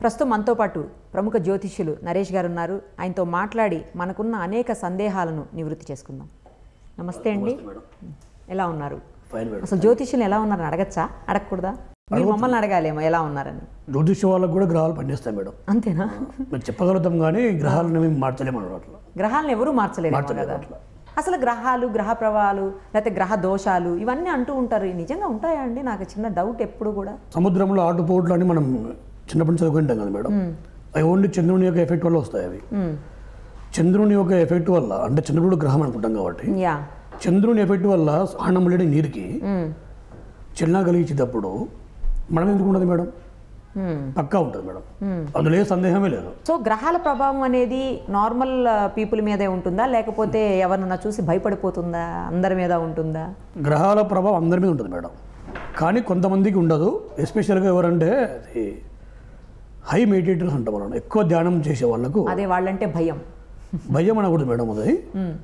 ప్రస్తుతం మనతో పాటు ప్రముఖ జ్యోతిష్యులు నరేష్ గారు ఉన్నారు ఆయనతో మాట్లాడి మనకున్న అనేక సందేహాలను నివృత్తి చేసుకుందాం నమస్తే అండి ఎలా ఉన్నారు ఫైన్ మేడం అసలు జ్యోతిష్యులు ఎలా ఉన్నారని అడగచ్చా అడగకూడదా మీరు మమ్మల్ని అడగాలేమో ఎలా ఉన్నారని జ్యోతిష్య వాళ్ళకు కూడా గ్రహాలు పనిచేస్తాయి మేడం అంతేనా మేము చెప్పగలుగుతాం కానీ గ్రహాలను మేము మార్చలేము అన్నమాట అట్లా గ్రహాలను ఎవరూ మార్చలేరు మార్చలేరు కదా అట్లా. అసలు గ్రహాలు గ్రహ ప్రభావాలు లేకపోతే గ్రహ దోషాలు ఇవన్నీ అంటూ ఉంటారు ఇవి నిజంగా ఉంటాయా అండి నాకు చిన్న డౌట్ ఎప్పుడు కూడా సముద్రంలో ఆటుపోట్లు అని మనం చిన్నప్పటి నుంచి చదువుకుంటాం కదా మేడం అవి ఓన్లీ చంద్రుని యొక్క ఎఫెక్ట్ వల్ల వస్తాయి అవి మ్మ్. చంద్రుని యొక్క ఎఫెక్ట్ వల్ల అంటే చంద్రుడు గ్రహం అనుకుంటాం కాబట్టి యా చంద్రుని ఎఫెక్ట్ వల్ల ఆనందం లేని నీరుకి మ్మ్. చిన్న కలిగించేటప్పుడు మనం ఎందుకు ఉండదు మేడం మ్మ్. పక్కా ఉంటుంది మేడం అందులో ఏ సందేహమే లేదు సో గ్రహాల ప్రభావం అనేది నార్మల్ పీపుల్ మీదే ఉంటుందా లేకపోతే ఎవరినన్నా చూసి భయపడిపోతుందా అందరి మీద ఉంటుందా గ్రహాల ప్రభావం అందరి మీద ఉంటుంది మేడం కానీ కొంతమందికి ఉండదు ఎస్పెషల్గా ఎవరంటే అది హై మెడిటేటర్స్ అంటాం మనం ఎక్కువ ధ్యానం చేసే వాళ్ళకు అదే వాళ్ళంటే భయం భయం అనకూడదు మేడం అది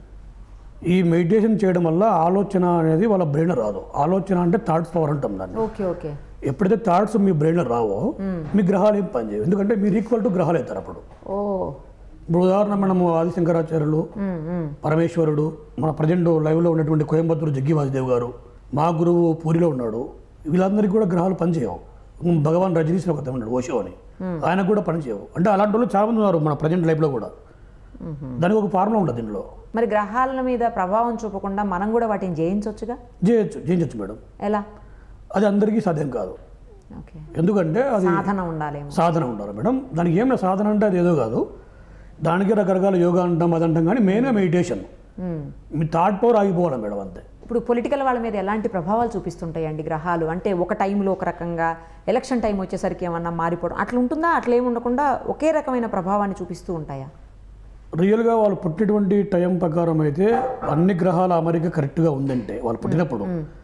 ఈ మెడిటేషన్ చేయడం వల్ల ఆలోచన అనేది వాళ్ళ బ్రెయిన్ రాదు ఆలోచన అంటే థాట్స్ పవర్ అంటాం దాన్ని ఓకే ఓకే ఎప్పుడైతే థాట్స్ మీ బ్రెయిన్లో రావో మీ గ్రహాలు ఏం పనిచేయవు ఎందుకంటే మీరు ఈక్వల్ టు గ్రహాలు అవుతారు అప్పుడు ఓ ఇప్పుడు ఉదాహరణ మనము ఆదిశంకరాచార్యులు మ్మ్, మ్మ్. పరమేశ్వరుడు మన ప్రజెంట్ లైవ్లో ఉన్నటువంటి కోయంబత్తూరు జగ్గి వాసుదేవ్ గారు మా గురువు పూరిలో ఉన్నాడు వీళ్ళందరికీ కూడా గ్రహాలు పనిచేయవు ఉమ్, భగవాన్ రజనీశ్వర ఒక ఉన్నాడు ఓషో అని ఆయన కూడా పనిచేయవు అంటే అలాంటి వాళ్ళు చాలా మంది ఉన్నారు మన ప్రజెంట్ లైఫ్లో కూడా దానికి ఒక ఫార్ములా ఉంటుంది దీనిలో మరి గ్రహాల మీద ప్రభావం చూపకుండా మనం కూడా వాటిని జయించవచ్చుగా చేయొచ్చు చేయించవచ్చు మేడం ఎలా అది అందరికీ సాధ్యం కాదు ఓకే ఎందుకంటే అది సాధన ఉండాలేమో సాధన ఉండాలి మేడం దానికి ఏం లేదు సాధన అంటే అది ఏదో కాదు దానికి రకరకాల యోగా అంటాం అది అంటాం కానీ మెయిన్గా మెడిటేషన్ మ్మ్. మీ థాట్ పవర్ ఆగిపోవాలి మేడం అంతే ఇప్పుడు పొలిటికల్ వాళ్ళ మీద ఎలాంటి ప్రభావాలు చూపిస్తుంటాయండి గ్రహాలు అంటే ఒక టైంలో ఒక రకంగా ఎలక్షన్ టైం వచ్చేసరికి ఏమన్నా మారిపోవడం అట్లా ఉంటుందా అట్లా ఏమి ఉండకుండా ఒకే రకమైన ప్రభావాన్ని చూపిస్తూ ఉంటాయా రియల్గా వాళ్ళు పుట్టినటువంటి టైం ప్రకారం అయితే అన్ని గ్రహాల అమరిక కరెక్ట్గా ఉందంటే వాళ్ళు పుట్టినప్పుడు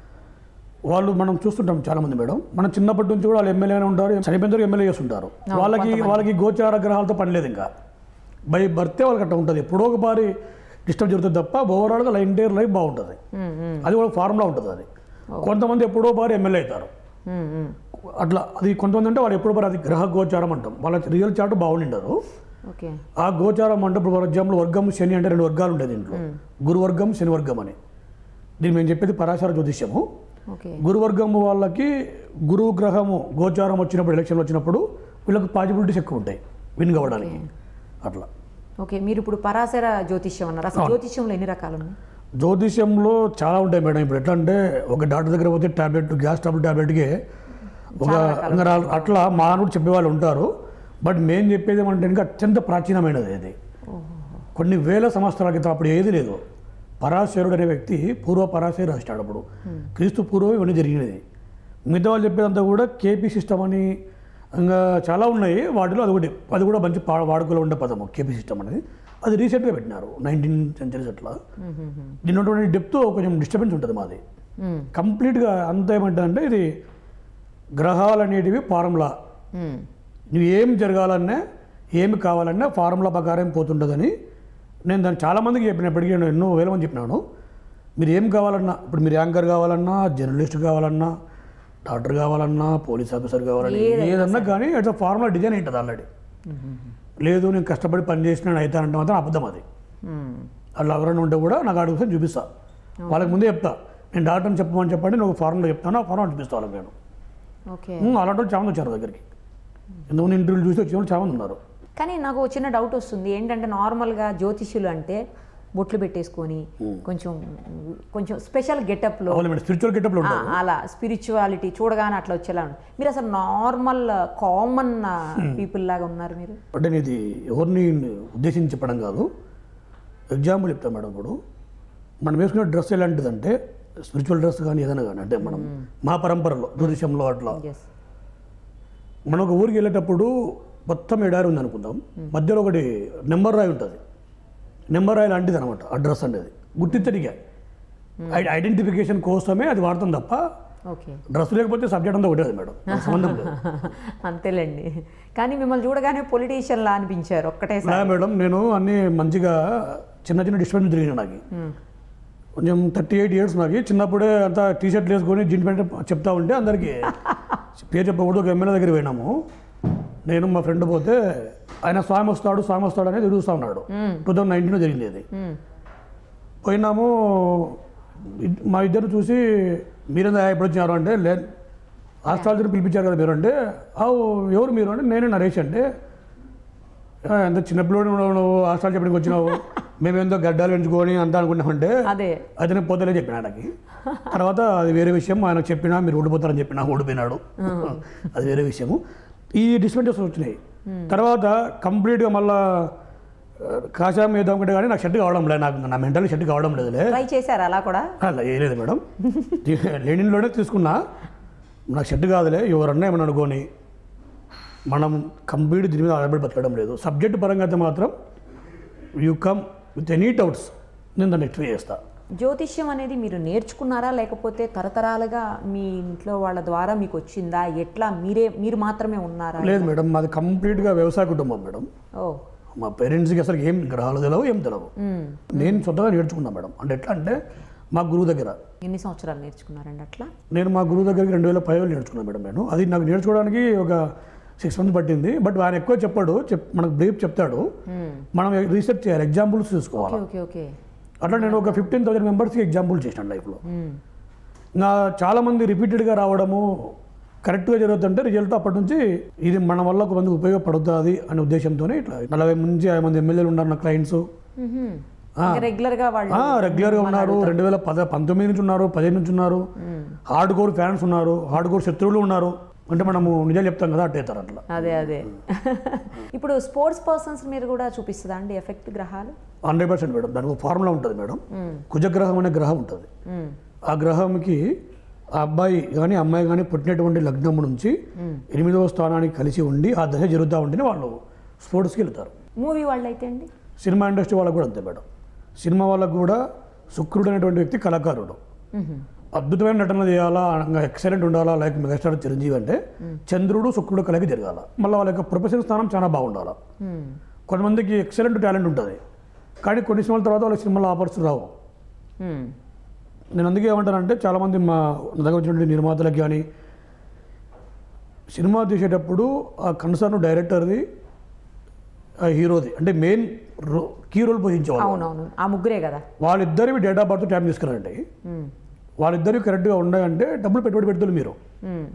వాళ్ళు మనం చూస్తుంటాం చాలా మంది మేడం మనం చిన్నప్పటి నుంచి కూడా వాళ్ళు ఎమ్మెల్యేనే ఉంటారు చనిపోయిన తర్వాత ఎమ్మెల్యే చేస్తుంటారు వాళ్ళకి వాళ్ళకి గోచార గ్రహాలతో పని లేదు ఇంకా బై బర్తే వాళ్ళకి అట్లా ఉంటుంది ఎప్పుడో ఒక పారి డిస్టర్బ్ జరుగుతుంది తప్ప ఓవరాల్గా లైఫ్ ఎంటైర్ లైఫ్ బాగుంటుంది మ్మ్, మ్మ్, అది కూడా ఫార్ములా ఉంటుంది అది కొంతమంది ఎప్పుడో పారి ఎమ్మెల్యే అవుతారు మ్మ్, మ్మ్. అట్లా అది కొంతమంది అంటే వాళ్ళు ఎప్పుడో పారి అది గ్రహ గోచారం అంటాం వాళ్ళ రియల్ చార్ట్ బాగుండరు ఓకే ఆ గోచారం అంటే ఇప్పుడు ఫర్ ఎగ్జాంపుల్ వర్గం శని అంటే రెండు వర్గాలు ఉంటాయి దీంట్లో గురువర్గం శని వర్గం అని దీన్ని మేము చెప్పేది పరాశర జ్యోతిష్యము ఓకే గురువర్గం వాళ్ళకి గురువు గ్రహము గోచారం వచ్చినప్పుడు ఎలక్షన్ వచ్చినప్పుడు వీళ్ళకి పాజిబిలిటీస్ ఎక్కువ ఉంటాయి విన్ కావడానికి అట్లా ఓకే మీరు ఇప్పుడు పరాశర జ్యోతిష్యం అన్నారు అసలు జ్యోతిష్యంలో ఎన్ని రకాలు ఉన్నాయి జ్యోతిష్యంలో చాలా ఉంటాయి మేడం ఇప్పుడు ఎట్లా అంటే ఒక డాక్టర్ దగ్గర పోతే టాబ్లెట్ గ్యాస్ ట్రబుల్ టాబ్లెట్కి ఒక ఇంకా రా- అట్లా మానవుడు చెప్పేవాళ్ళు ఉంటారు బట్ మేము చెప్పేది ఏమంటే ఇంకా అత్యంత ప్రాచీనమైనది ఇది కొన్ని వేల సంవత్సరాల క్రితం అప్పుడు ఏది లేదు పరాశరుడు అనే వ్యక్తి పూర్వ పరాశరు రాసినాడు అప్పుడు క్రీస్తు పూర్వం ఇవన్నీ జరిగినది మిగతా వాళ్ళు చెప్పేదంతా కూడా కేపీ సిస్టమ్ అని ఇంకా చాలా ఉన్నాయి వాటిలో అది ఒకటి అది కూడా మంచి పా- వాడుకలో ఉండే పదము కేపీ సిస్టమ్ అనేది అది రీసెంట్గా పెట్టినారు నైన్టీన్ సెంచరీస్ అట్లా దీని ఉన్నటువంటి డెప్త్ కొంచెం డిస్టర్బెన్స్ ఉంటుంది మాది మ్మ్, కంప్లీట్గా అంత ఏమంటుందంటే ఇది గ్రహాలు అనేటివి ఫార్ములా మ్మ్. నువ్వు ఏం జరగాలన్నా ఏమి కావాలన్నా ఫార్ములా ప్రకారం పోతుంటుందని నేను దాన్ని చాలామందికి చెప్పినప్పటికీ నేను ఎన్నో వేల మంది చెప్పినాను మీరు ఏం కావాలన్నా ఇప్పుడు మీరు యాంకర్ కావాలన్నా జర్నలిస్ట్ కావాలన్నా డాక్టర్ కావాలన్నా పోలీస్ ఆఫీసర్ కావాలన్నా ఏదన్నా కానీ అట్లా ఫార్ములా డిజైన్ ఉంటుంది ఆల్రెడీ లేదు నేను కష్టపడి పని చేసిన నేను అవుతానంటే మాత్రం అబద్ధం అది మ్మ్. అట్లా ఎవరైనా ఉంటే కూడా నాకు అడుగుతాను చూపిస్తా వాళ్ళకి ముందే చెప్తా నేను డాక్టర్ని చెప్పమని చెప్పండి నువ్వు ఫార్ములా చెప్తాను ఆ ఫార్ములా చూపిస్తా వాళ్ళకి నేను ఓకే ఉమ్, అలాంటి వాళ్ళు చాలా మంది వచ్చారు దగ్గరికి ఇంతకుముందు ఇంటర్వ్యూలు చూసి వచ్చిన వాళ్ళు చాలా మంది ఉన్నారు కానీ నాకు ఒక చిన్న డౌట్ వస్తుంది ఏంటంటే నార్మల్గా జ్యోతిష్యులు అంటే బొట్లు పెట్టేసుకొని కొంచెం కొంచెం స్పెషల్ గెటప్లో వాళ్ళు మేడం స్పిరిచువల్ గెటప్లో ఉంటారు అలా స్పిరిచువాలిటీ చూడగానే అట్లా వచ్చేలా ఉంది మీరు అసలు నార్మల్ కామన్ పీపుల్ లాగా ఉన్నారు మీరు అంటే నేను ఇది ఎవరిని ఉద్దేశించి చెప్పడం కాదు ఎగ్జాంపుల్ చెప్తాను మేడం ఇప్పుడు మనం వేసుకునే డ్రెస్ ఎలాంటిదంటే స్పిరిచువల్ డ్రెస్ కానీ ఏదైనా కానీ అంటే మనం మా పరంపరలో జ్యోతిషంలో అట్లా ఎస్ మనం ఒక ఊరికి వెళ్ళేటప్పుడు మొత్తం ఎడారి ఉంది అనుకుందాం మధ్యలో ఒకటి నెంబర్ రాయి ఉంటుంది నెంబర్ రాయి లాంటిది అనమాట ఆ డ్రెస్ అనేది గుర్తించడిగా ఐడెంటిఫికేషన్ కోసమే అది వాడతాం తప్ప ఓకే డ్రెస్ లేకపోతే సబ్జెక్ట్ అంతా ఒకటే అది మేడం నాకు సంబంధం లేదు అంతేలేండి కానీ మిమ్మల్ని చూడగానే పొలిటీషియన్ లా అనిపించారు ఒక్కటే నా మేడం నేను అన్ని మంచిగా చిన్న చిన్న డిస్టర్బెన్స్ జరిగినాయి నాకు కొంచెం థర్టీ ఎయిట్ ఇయర్స్ నాకు చిన్నప్పుడే అంతా టీ షర్ట్లు వేసుకొని జీన్ ప్యాంట్ చెప్తా ఉంటే అందరికీ పేరు చెప్పకూడదు ఒక ఎమ్మెల్యే దగ్గర పోయినాము నేను మా ఫ్రెండ్ పోతే ఆయన స్వామి వస్తాడు స్వామి వస్తాడు అనేది చూస్తూ ఉన్నాడు టూ థౌజండ్ నైన్టీన్లో జరిగింది అది మ్మ్. పోయినాము ఇద్- మా ఇద్దరు చూసి మీరేందా ఎప్పుడు వచ్చినారు అంటే లే ఆస్ట్రాలజీని పిలిపించారు కదా మీరు అంటే "ఆ, ఎవరు మీరు అంటే నేనే నరేష్ అంటే "ఆ, ఎంత చిన్నపిల్లడు నువ్వు ఆస్ట్రాలజీ చెప్పడానికి వచ్చినావు మేమేందో గడ్డాలు పెంచుకొని అంతా అనుకున్నామంటే అదే అతనే పోతలే చెప్పిన ఆయనకి తర్వాత అది వేరే విషయం ఆయనకు చెప్పినా మీరు ఓడిపోతారని చెప్పినా ఓడిపోయినాడు అది వేరే విషయము ఈ డిస్మెంటర్స్ వచ్చినాయి తర్వాత కంప్లీట్గా మళ్ళా ఆ, కాషాయం వేద్దాం కంటే కానీ నాకు షర్ట్ కావడం లేదు నాకు నా మెంటల్ షర్ట్ కావడం లేదులే ట్రై చేశారు అలా కూడా అలా వేయలేదు మేడం లెనిన్లోనే తీసుకున్నా నాకు షర్ట్ కాదులే ఎవరన్నా ఏమన్నా అనుకోని మనం కంప్లీట్ దీని మీద ఆధారపడి బతకడం లేదు సబ్జెక్ట్ పరంగా అయితే మాత్రం you come with any doubts నేను దాన్ని ఎక్స్ప్లెయిన్ చేస్తా జ్యోతిష్యం అనేది మీరు నేర్చుకున్నారా లేకపోతే తరతరాలుగా మీ ఇంట్లో వాళ్ళ ద్వారా మీకు వచ్చిందా ఎట్లా మీరే మీరు మాత్రమే ఉన్నారా లేదు మేడం మాది కంప్లీట్గా వ్యవసాయ కుటుంబం మేడం ఓ మా పేరెంట్స్కి అసలు ఏం గ్రహాలు తెలవు ఏం తెలవు మ్మ్. నేను సొంతంగా నేర్చుకున్నా మేడం అంటే ఎట్లా అంటే మా గురువు దగ్గర ఎన్ని సంవత్సరాలు నేర్చుకున్నారండి అట్లా నేను మా గురువు దగ్గరికి రెండు వేల పదివేలు నేర్చుకున్నాను మేడం నేను అది నాకు నేర్చుకోవడానికి ఒక సిక్స్ మంత్స్ పట్టింది బట్ ఆయన ఎక్కువ చెప్పాడు చెప్ మనకు బ్రీఫ్ చెప్తాడు మ్మ్. మనం రీసెర్చ్ చేయాలి ఎగ్జాంపుల్స్ చూసుకోవాలి ఓకే ఓకే ఓకే అట్లా నేను ఒక ఫిఫ్టీన్ థౌసండ్ మెంబర్స్కి ఎగ్జాంపుల్ చేశాను లైఫ్లో మ్మ్. నా చాలామంది రిపీటెడ్గా రావడము కరెక్ట్గా జరుగుతుంటే రిజల్ట్ అప్పటి నుంచి ఇది మన వల్ల ఒక మంది ఉపయోగపడుతుంది అనే ఉద్దేశంతోనే ఇట్లా నలభై నుంచి యాభై మంది ఎమ్మెల్యేలు ఉన్నారు నా క్లయింట్స్ మ్మ్హ. ఇంకా రెగ్యులర్ గా వాళ్ళు రెగ్యులర్గా ఉన్నారు రెండు వేల పద పంతొమ్మిది నుంచి ఉన్నారు పదిహేను నుంచి ఉన్నారు హార్డ్ కోర్ ఫ్యాన్స్ ఉన్నారు హార్డ్ కోర్ శత్రువులు ఉన్నారు అంటే మనము నిజాలు చెప్తాం కదా అట్టేస్తారు అట్లా అదే అదే ఇప్పుడు స్పోర్ట్స్ పర్సన్స్ మీరు కూడా చూపిస్తుందా అండి ఎఫెక్ట్ గ్రహాలు హండ్రెడ్ పర్సెంట్ మేడం దానికి ఒక ఫార్ములా ఉంటుంది మేడం కుజగ్రహం అనే గ్రహం ఉంటుంది మ్మ్. ఆ గ్రహంకి ఆ అబ్బాయి కానీ అమ్మాయి కానీ పుట్టినటువంటి లగ్నం నుంచి ఎనిమిదవ స్థానానికి కలిసి ఉండి ఆ దశ జరుగుతూ ఉంటేనే వాళ్ళు స్పోర్ట్స్కి వెళ్తారు మూవీ వాళ్ళు అయితే అండి సినిమా ఇండస్ట్రీ వాళ్ళకు కూడా అంతే మేడం సినిమా వాళ్ళకు కూడా శుక్రుడు అనేటువంటి వ్యక్తి కళాకారుడు మ్మ్హ. అద్భుతమైన నటన చేయాలా ఎక్సలెంట్ ఉండాలా లైక్ మెగాస్టార్ చిరంజీవి అంటే చంద్రుడు శుక్రుడు కలిగి జరగాల మళ్ళీ వాళ్ళ యొక్క ప్రొఫెషన్ స్థానం చాలా బాగుండాలి మ్మ్. కొంతమందికి ఎక్సలెంట్ టాలెంట్ ఉంటుంది కానీ కొన్ని సినిమాల తర్వాత వాళ్ళ సినిమాలో ఆఫర్స్ రావు మ్మ్. నేను అందుకే ఏమంటానంటే చాలామంది మా నా దగ్గర వచ్చినటువంటి నిర్మాతలకు కానీ సినిమా తీసేటప్పుడు ఆ కన్సర్న్ డైరెక్టర్ది ఆ హీరోది అంటే మెయిన్ రో కీ రోల్ పోషించేవాళ్ళు అవునవును ఆ ముగ్గురే కదా వాళ్ళిద్దరివి డేట్ ఆఫ్ బర్త్ ట్యాప్ తీసుకురండి మ్మ్. వాళ్ళిద్దరివి కరెక్ట్గా ఉన్నాయంటే డబ్బులు పెట్టుబడి పెడుతుంది మీరు మ్మ్.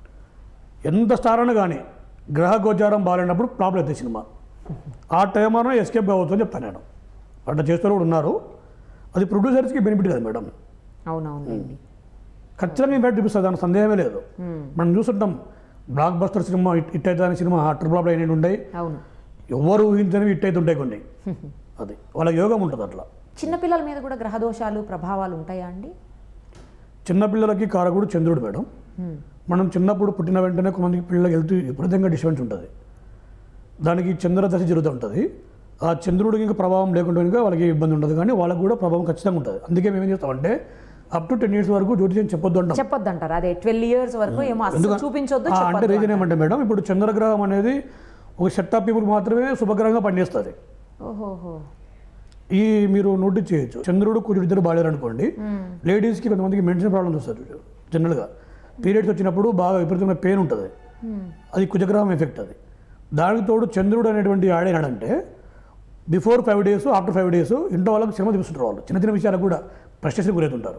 ఎంత స్టార్ అయినా కానీ గ్రహ గోచారం బాగాలేనప్పుడు ప్రాబ్లం అవుతుంది సినిమా ఆ టైం అన్నా ఎస్కేప్ కావచ్చు అని చెప్తాను నేను అట్లా చేస్తూ కూడా ఉన్నారు అది ప్రొడ్యూసర్స్కి బెనిఫిట్ కదా మేడం అవునవునండి ఖచ్చితంగా ఇంపాక్ట్ చూపిస్తుంది దాని సందేహమే లేదు మ్మ్. మనం చూస్తుంటాం బ్లాక్ బస్టర్ సినిమా హిట్ హిట్ అవుతుంది సినిమా ట్రిపుల్ ఆప్ అయినవి ఉంటాయి అవును ఎవరు ఊహించనివి హిట్ అవుతుంటాయి కొన్ని అది వాళ్ళకి యోగం ఉంటుంది అట్లా చిన్నపిల్లల మీద కూడా గ్రహ దోషాలు ప్రభావాలు ఉంటాయా అండి చిన్నపిల్లలకి కారకుడు చంద్రుడు మేడం మ్మ్. మనం చిన్నప్పుడు పుట్టిన వెంటనే కొంతమందికి పిల్లలకి హెల్త్ విపరీతంగా డిస్టర్బెన్స్ ఉంటుంది దానికి చంద్రదశ జరుగుతూ ఉంటుంది ఆ చంద్రుడికి ఇంకా ప్రభావం లేకుండా ఇంకా వాళ్ళకి ఇబ్బంది ఉండదు కానీ వాళ్ళకి కూడా ప్రభావం ఖచ్చితంగా ఉంటుంది అందుకే మేము ఏం చేస్తామంటే అప్ టు టెన్ ఇయర్స్ వరకు జ్యోతిష్యం చెప్పొద్దు అంటాం చెప్పొద్దు అంటారు అదే ట్వెల్వ్ ఇయర్స్ వరకు ఏమో అసలు ఎందుకు- చూపించొద్దు ఆ, అంటే చెప్పొద్దు రీజన్ ఏమంటే మేడం ఇప్పుడు చంద్రగ్రహం అనేది ఒక సెట్ ఆఫ్ పీపుల్ మాత్రమే శుభగ్రహంగా పనిచేస్తుంది ఓహోహో ఈ మీరు నోటీస్ చేయొచ్చు చంద్రుడు కుజుడు ఇద్దరు బాగాలేరు అనుకోండి లేడీస్కి కొంతమందికి మెడిసిన్ ప్రాబ్లమ్స్ వస్తుంది జనరల్గా పీరియడ్స్ వచ్చినప్పుడు బాగా విపరీతమైన పెయిన్ ఉంటుంది అది కుజగ్రహం ఎఫెక్ట్ అది దానికి తోడు చంద్రుడు అనేటువంటి ఆడేనాడంటే before five days after five days ఇంట్లో వాళ్ళకి శ్రమ చూపిస్తుంటారు వాళ్ళు చిన్న చిన్న విషయాలకు కూడా ఫ్రస్ట్రేషన్ గురవుతుంటారు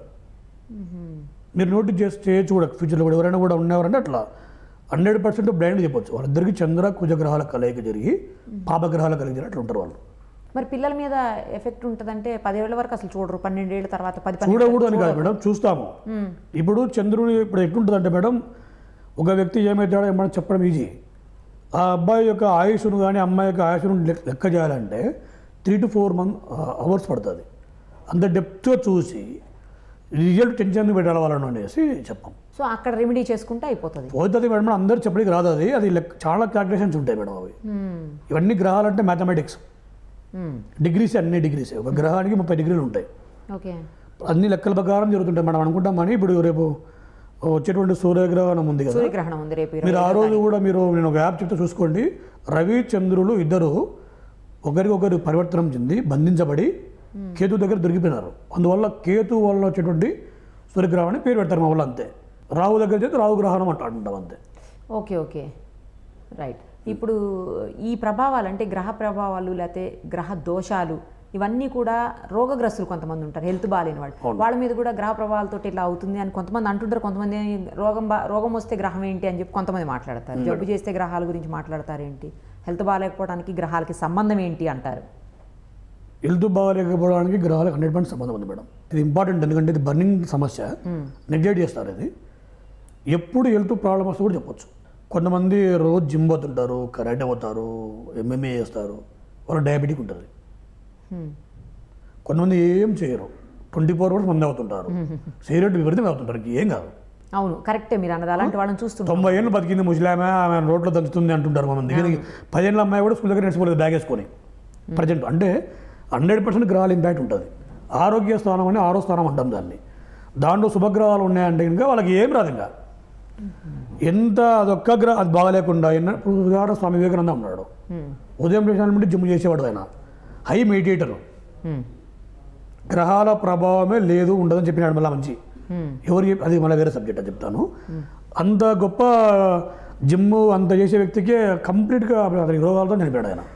మీరు నోటీస్ చేసి చేయొచ్చు కూడా ఫ్యూచర్లో కూడా ఎవరైనా కూడా ఉన్నవారంటే అట్లా హండ్రెడ్ పర్సెంట్ బ్లైండ్ చెప్పొచ్చు వాళ్ళిద్దరికి చంద్ర కుజగ్రహాల కలయిక జరిగి పాపగ్రహాల కలయిక జరిగి అట్లా ఉంటారు వాళ్ళు మరి పిల్లల మీద ఎఫెక్ట్ ఉంటుందంటే పదేళ్ల వరకు అసలు చూడరు పన్నెండేళ్ల తర్వాత పది చూడకూడదు అని కాదు మేడం చూస్తాము మ్మ్. ఇప్పుడు చంద్రుని ఇప్పుడు ఎట్లుంటుందంటే మేడం ఒక వ్యక్తి ఏమవుతాడో ఏమన్నా చెప్పడం ఈజీ ఆ అబ్బాయి యొక్క ఆయుష్ను కానీ అమ్మాయి యొక్క ఆయుష్ను లెక్- లెక్క చేయాలంటే three to four month hours పడుతుంది అంత డెప్త్గా చూసి రిజల్ట్ టెన్షన్ పెట్టాలి వాళ్ళను అనేసి చెప్పాం సో అక్కడ రెమెడీ చేసుకుంటే అయిపోతుంది పోతుంది మేడం అందరు చెప్పడానికి రాదు అది అది లెక్క చాలా క్యాల్కులేషన్స్ ఉంటాయి మేడం అవి మ్మ్. ఇవన్నీ గ్రహాలంటే మ్యాథమెటిక్స్ మ్మ్. డిగ్రీస్ అన్ని డిగ్రీస్ ఒక గ్రహానికి ముప్పై డిగ్రీలు ఉంటాయి ఓకే అన్ని లెక్కల ప్రకారం జరుగుతుంటాయి మనం అనుకుంటాం కానీ ఇప్పుడు రేపు వచ్చేటువంటి సూర్యగ్రహణం ఉంది కదా సూర్యగ్రహణం ఉంది రేపు ఇరవై మీరు ఆ రోజు కూడా మీరు నేను ఒక యాప్ చెప్తే చూసుకోండి రవి చంద్రులు ఇద్దరు ఒకరికొకరు పరివర్తనం చెంది బంధించబడి కేతు దగ్గర దొరికిపోయినారు అందువల్ల కేతు వల్ల వచ్చేటువంటి సూర్యగ్రహణం అని పేరు పెడతారు మా వాళ్ళు అంతే రాహు దగ్గర చేస్తే రాహు గ్రహణం అంట అంటాం అంతే ఓకే ఓకే రైట్ ఇప్పుడు ఈ ప్రభావాలు అంటే గ్రహ ప్రభావాలు లేకపోతే గ్రహ దోషాలు ఇవన్నీ కూడా రోగగ్రస్తులు కొంతమంది ఉంటారు హెల్త్ బాగాలేని వాళ్ళు వాళ్ళ మీద కూడా గ్రహ ప్రభావాలతో ఇట్లా అవుతుంది అని కొంతమంది అంటుంటారు కొంతమంది రోగం బా రోగం వస్తే గ్రహం ఏంటి అని చెప్పి కొంతమంది మాట్లాడతారు జబ్బు చేస్తే గ్రహాల గురించి మాట్లాడతారు ఏంటి హెల్త్ బాగాలేకపోవడానికి గ్రహాలకి సంబంధం ఏంటి అంటారు హెల్త్ బాగాలేకపోవడానికి గ్రహాలకు హండ్రెడ్ పర్సెంట్ సంబంధం ఉంది మేడం ఇది ఇంపార్టెంట్ ఎందుకంటే ఇది బర్నింగ్ సమస్య నెగ్లెక్ట్ చేస్తారు ఇది ఎప్పుడు హెల్త్ ప్రాబ్లమ్ వస్తే కూడా చెప్పొచ్చు కొంతమంది రోజు జిమ్ పోతుంటారు కరాటే పోతారు ఎంఎంఏ చేస్తారు వాళ్ళు డయాబెటిక్ ఉంటుంది హ్మ్. కొంతమంది ఏం చేయరు ట్వంటీ ఫోర్ అవర్స్ మంది అవుతుంటారు సిగరెట్ విపరీతం అవుతుంటారు ఏం కాదు అవును కరెక్టే మీరు అన్నది అలాంటి వాళ్ళని చూస్తుంటారు తొంభై ఏళ్ళు బతికింది ముసలామె ఆమె రోడ్లో దంచుతుంది అంటుంటారు మన దగ్గర పదిహేళ్ళ అమ్మాయి కూడా స్కూల్ దగ్గర నడిచిపోలేదు బ్యాగ్ వేసుకొని ప్రజెంట్ అంటే హండ్రెడ్ పర్సెంట్ గ్రహాల ఇంపాక్ట్ ఉంటుంది ఆరోగ్య స్థానం అని ఆరో స్థానం అంటాం దాన్ని దాంట్లో శుభగ్రహాలు ఉన్నాయంటే ఇంకా వాళ్ళకి ఏం రాదు ఇంకా ఎంత అదొక్క గ్రహం అది బాగాలేకుండా ఎన్న ఇప్పుడు ఉదాహరణ స్వామి వివేకానంద ఉన్నాడు హ్మ్. ఉదయం లేచిన నుండి జిమ్ చేసేవాడు ఆయన హై మెడిటేటర్ హ్మ్. గ్రహాల ప్రభావమే లేదు ఉండదని చెప్పినాడు మళ్ళీ మంచి హ్మ్. ఎవరు చెప్- అది మళ్ళీ వేరే సబ్జెక్ట్ అని చెప్తాను అంత గొప్ప జిమ్ అంత చేసే వ్యక్తికే కంప్లీట్గా అతని రోగాలతో చనిపోయాడు ఆయన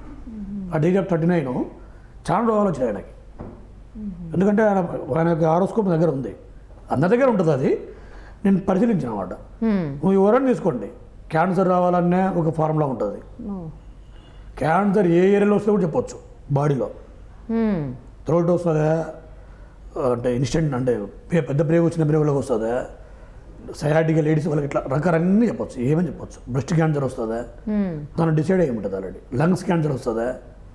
ఆ ఏజ్ ఆఫ్ థర్టీ నైన్ చాలా రోగాలు వచ్చినాయి ఆయనకి ఎందుకంటే ఆయన ఆయన యొక్క ఆరోస్కోప్ దగ్గర ఉంది అందరి దగ్గర ఉంటుంది అది నేను పరిశీలించిన అన్నమాట హ్మ్. నువ్వు ఎవరైనా తీసుకోండి క్యాన్సర్ రావాలనే ఒక ఫార్ములా ఉంటుంది ఓ. క్యాన్సర్ ఏ ఏరియాలో వస్తే కూడా చెప్పొచ్చు బాడీలో హ్మ్. థ్రోట్ వస్తుందా అంటే ఇన్స్టెంట్ అంటే పే- పెద్ద బ్రేవ్ వచ్చిన బ్రేవ్లోకి వస్తుందా సయాటిగా లేడీస్ వాళ్ళకి ఇట్లా రకరన్నీ చెప్పొచ్చు ఏమని చెప్పొచ్చు బ్రెస్ట్ క్యాన్సర్ వస్తుందా హ్మ్. దాన్ని డిసైడ్ అయ్యి ఉంటుంది ఆల్రెడీ లంగ్స్ క్యాన్సర్ వస్తుందా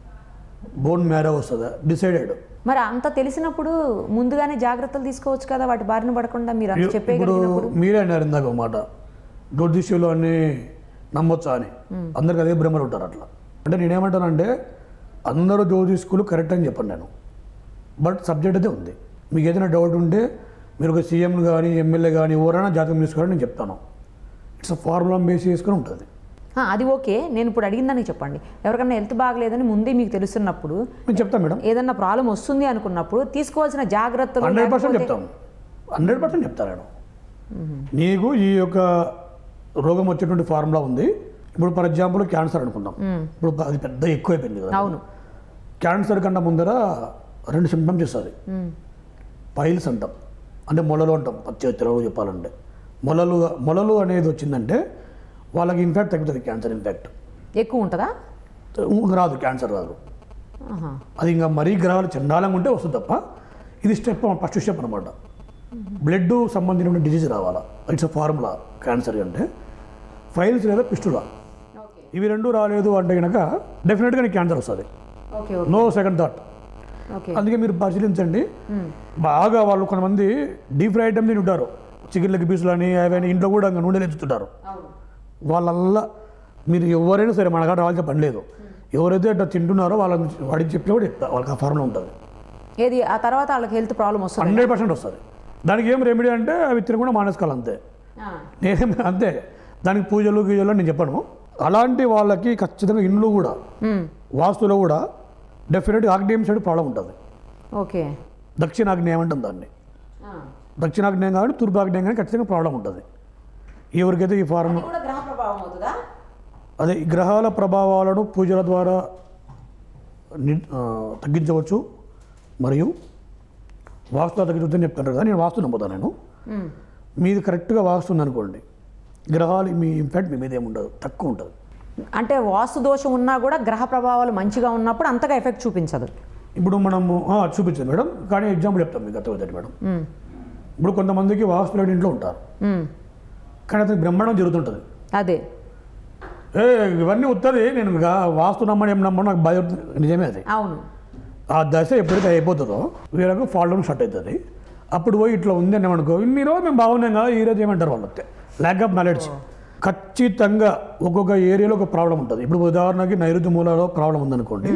బోన్ మ్యారో వస్తుందా డిసైడెడ్ మరి అంత తెలిసినప్పుడు ముందుగానే జాగ్రత్తలు తీసుకోవచ్చు కదా వాటి బారిన పడకుండా మీరు అంత ఇప్పుడు చెప్పేయగలిగినప్పుడు మీరే అన్నారు ఇందాక ఒక మాట జ్యోతిష్యులు అన్ని నమ్మొచ్చా అని అందరికి అదే భ్రమలు ఉంటారు అట్లా అంటే నేనేమంటానంటే అందరూ జ్యోతిష్కులు కరెక్ట్ అని చెప్పండి నేను బట్ సబ్జెక్ట్ అయితే ఉంది మీకు ఏదైనా డౌట్ ఉంటే మీరు ఒక సీఎం కానీ ఎమ్మెల్యే కానీ ఎవరైనా జాతకం తీసుకోవాలని నేను చెప్తాను ఇట్స్ ఫార్ములా బేస్ చేసుకుని ఉంటుంది ఆ, అది ఓకే నేను ఇప్పుడు అడిగిందని చెప్పండి ఎవరికైనా హెల్త్ బాగలేదని ముందే మీకు తెలుస్తున్నప్పుడు నేను చెప్తాను మేడం ఏదన్నా ప్రాబ్లం వస్తుంది అనుకున్నప్పుడు తీసుకోవాల్సిన జాగ్రత్తలు హండ్రెడ్ పర్సెంట్ లేకపోతే- చెప్తాను హండ్రెడ్ పర్సెంట్ చెప్తాను నేను నీకు ఈ యొక్క రోగం వచ్చేటువంటి ఫార్ములా ఉంది ఇప్పుడు ఫర్ ఎగ్జాంపుల్ క్యాన్సర్ అనుకుందాం ఇప్పుడు అది పెద్ద ఎక్కువ అయిపోయింది కదా అవును క్యాన్సర్ కన్నా ముందర రెండు సిమ్టమ్స్ ఇస్తుంది ఉమ్. పైల్స్ అంటాం అంటే మొలలు అంటాం పచ్చి తెలుగు చెప్పాలంటే మొలలు మొలలు అనేది వచ్చిందంటే వాళ్ళకి ఇన్ఫాక్ట్ తగ్గుతుంది క్యాన్సర్ ఇన్ఫాక్ట్ ఎక్కువ ఉంటుందా రాదు క్యాన్సర్ రాదు ఆహా. అది ఇంకా మరీ గ్రహాలు చండాలంగా ఉంటే వస్తుంది తప్ప ఇది స్టెప్ ఫస్ట్ స్టెప్ అనమాట బ్లడ్ సంబంధించిన డిజీజ్ రావాలా ఇట్స్ ఫార్ములా క్యాన్సర్ అంటే ఫైల్స్ లేదా పిస్టులా ఓకే ఇవి రెండు రాలేదు అంటే కనుక డెఫినెట్గా నీకు క్యాన్సర్ వస్తుంది okay okay no second thought okay అందుకే మీరు పరిశీలించండి బాగా వాళ్ళు కొంతమంది డీప్ ఫ్రై ఐటమ్ తిని ఉంటారు చికెన్ లెగ్ పీసులు అని అవన్నీ ఇంట్లో కూడా ఇంకా నూనెలు ఎంచుతుంటారు అవును వాళ్ళల్లా మీరు ఎవరైనా సరే మన కాడ రావాల్సిన పని లేదు ఎవరైతే అట్లా తింటున్నారో వాళ్ళని వాడికి చెప్పినా కూడా చెప్తా వాళ్ళకి ఆ ఫార్ములా ఉంటుంది ఏది ఆ తర్వాత వాళ్ళకి హెల్త్ ప్రాబ్లం వస్తుంది హండ్రెడ్ పర్సెంట్ వస్తుంది దానికి ఏం రెమెడీ అంటే అవి తినకుండా మానేసుకోవాలి అంతే నేనేం అంతే దానికి పూజలు గీజలు అని నేను చెప్పను అలాంటి వాళ్ళకి ఖచ్చితంగా ఇండ్లు కూడా ఉమ్. వాస్తులో కూడా డెఫినెట్గా ఆగ్నేయం సైడ్ ప్రాబ్లం ఉంటుంది ఓకే దక్షిణాగ్నేయం అంటాం దాన్ని ఆ. దక్షిణాగ్నేయం కానీ తూర్పాగ్నేయం కానీ ఖచ్చితంగా ప్రాబ్లం ఉంటుంది ఎవరికైతే ఈ ఫార్మ్ కూడా గ్రహ ప్రభావం అవుతుందా అదే ఈ గ్రహాల ప్రభావాలను పూజల ద్వారా ని- ఆ, తగ్గించవచ్చు మరియు వాస్తు తగ్గించవచ్చని చెప్తాను కదా నేను వాస్తు నమ్ముతాను నేను ఉమ్. మీది కరెక్ట్గా వాస్తు ఉందనుకోండి గ్రహాలు మీ ఇంపాక్ట్ మీ మీద ఏముండదు తక్కువ ఉంటుంది అంటే వాస్తు దోషం ఉన్నా కూడా గ్రహ ప్రభావాలు మంచిగా ఉన్నప్పుడు అంతగా ఎఫెక్ట్ చూపించదు ఇప్పుడు మనము ఆ, చూపించదు మేడం కానీ ఎగ్జాంపుల్ చెప్తాం మీకు అర్థమవుతుంది మేడం ఉమ్. ఇప్పుడు కొంతమందికి వాస్తు లేని ఇంట్లో ఉంటారు ఉమ్. కానీ అతనికి బ్రహ్మాండం జరుగుతుంటుంది అదే ఏ ఇవన్నీ వస్తుంది నేను గా- వాస్తు నమ్మని ఏం నమ్మను నాకు భయం నిజమే అది అవును ఆ దశ ఎప్పుడైతే అయిపోతుందో వీళ్ళకు ఫాల్డౌన్ స్టార్ట్ అవుతుంది అప్పుడు పోయి ఇట్లా ఉంది అని అనుకో ఇన్ని రోజులు మేము బాగున్నాం కదా ఈ రోజు ఏమంటారు వాళ్ళు ల్యాక్ ఆఫ్ నాలెడ్జ్ ఖచ్చితంగా ఒక్కొక్క ఏరియాలో ఒక ప్రాబ్లం ఉంటుంది ఇప్పుడు ఉదాహరణకి నైరుతి మూలలో ప్రాబ్లం ఉందనుకోండి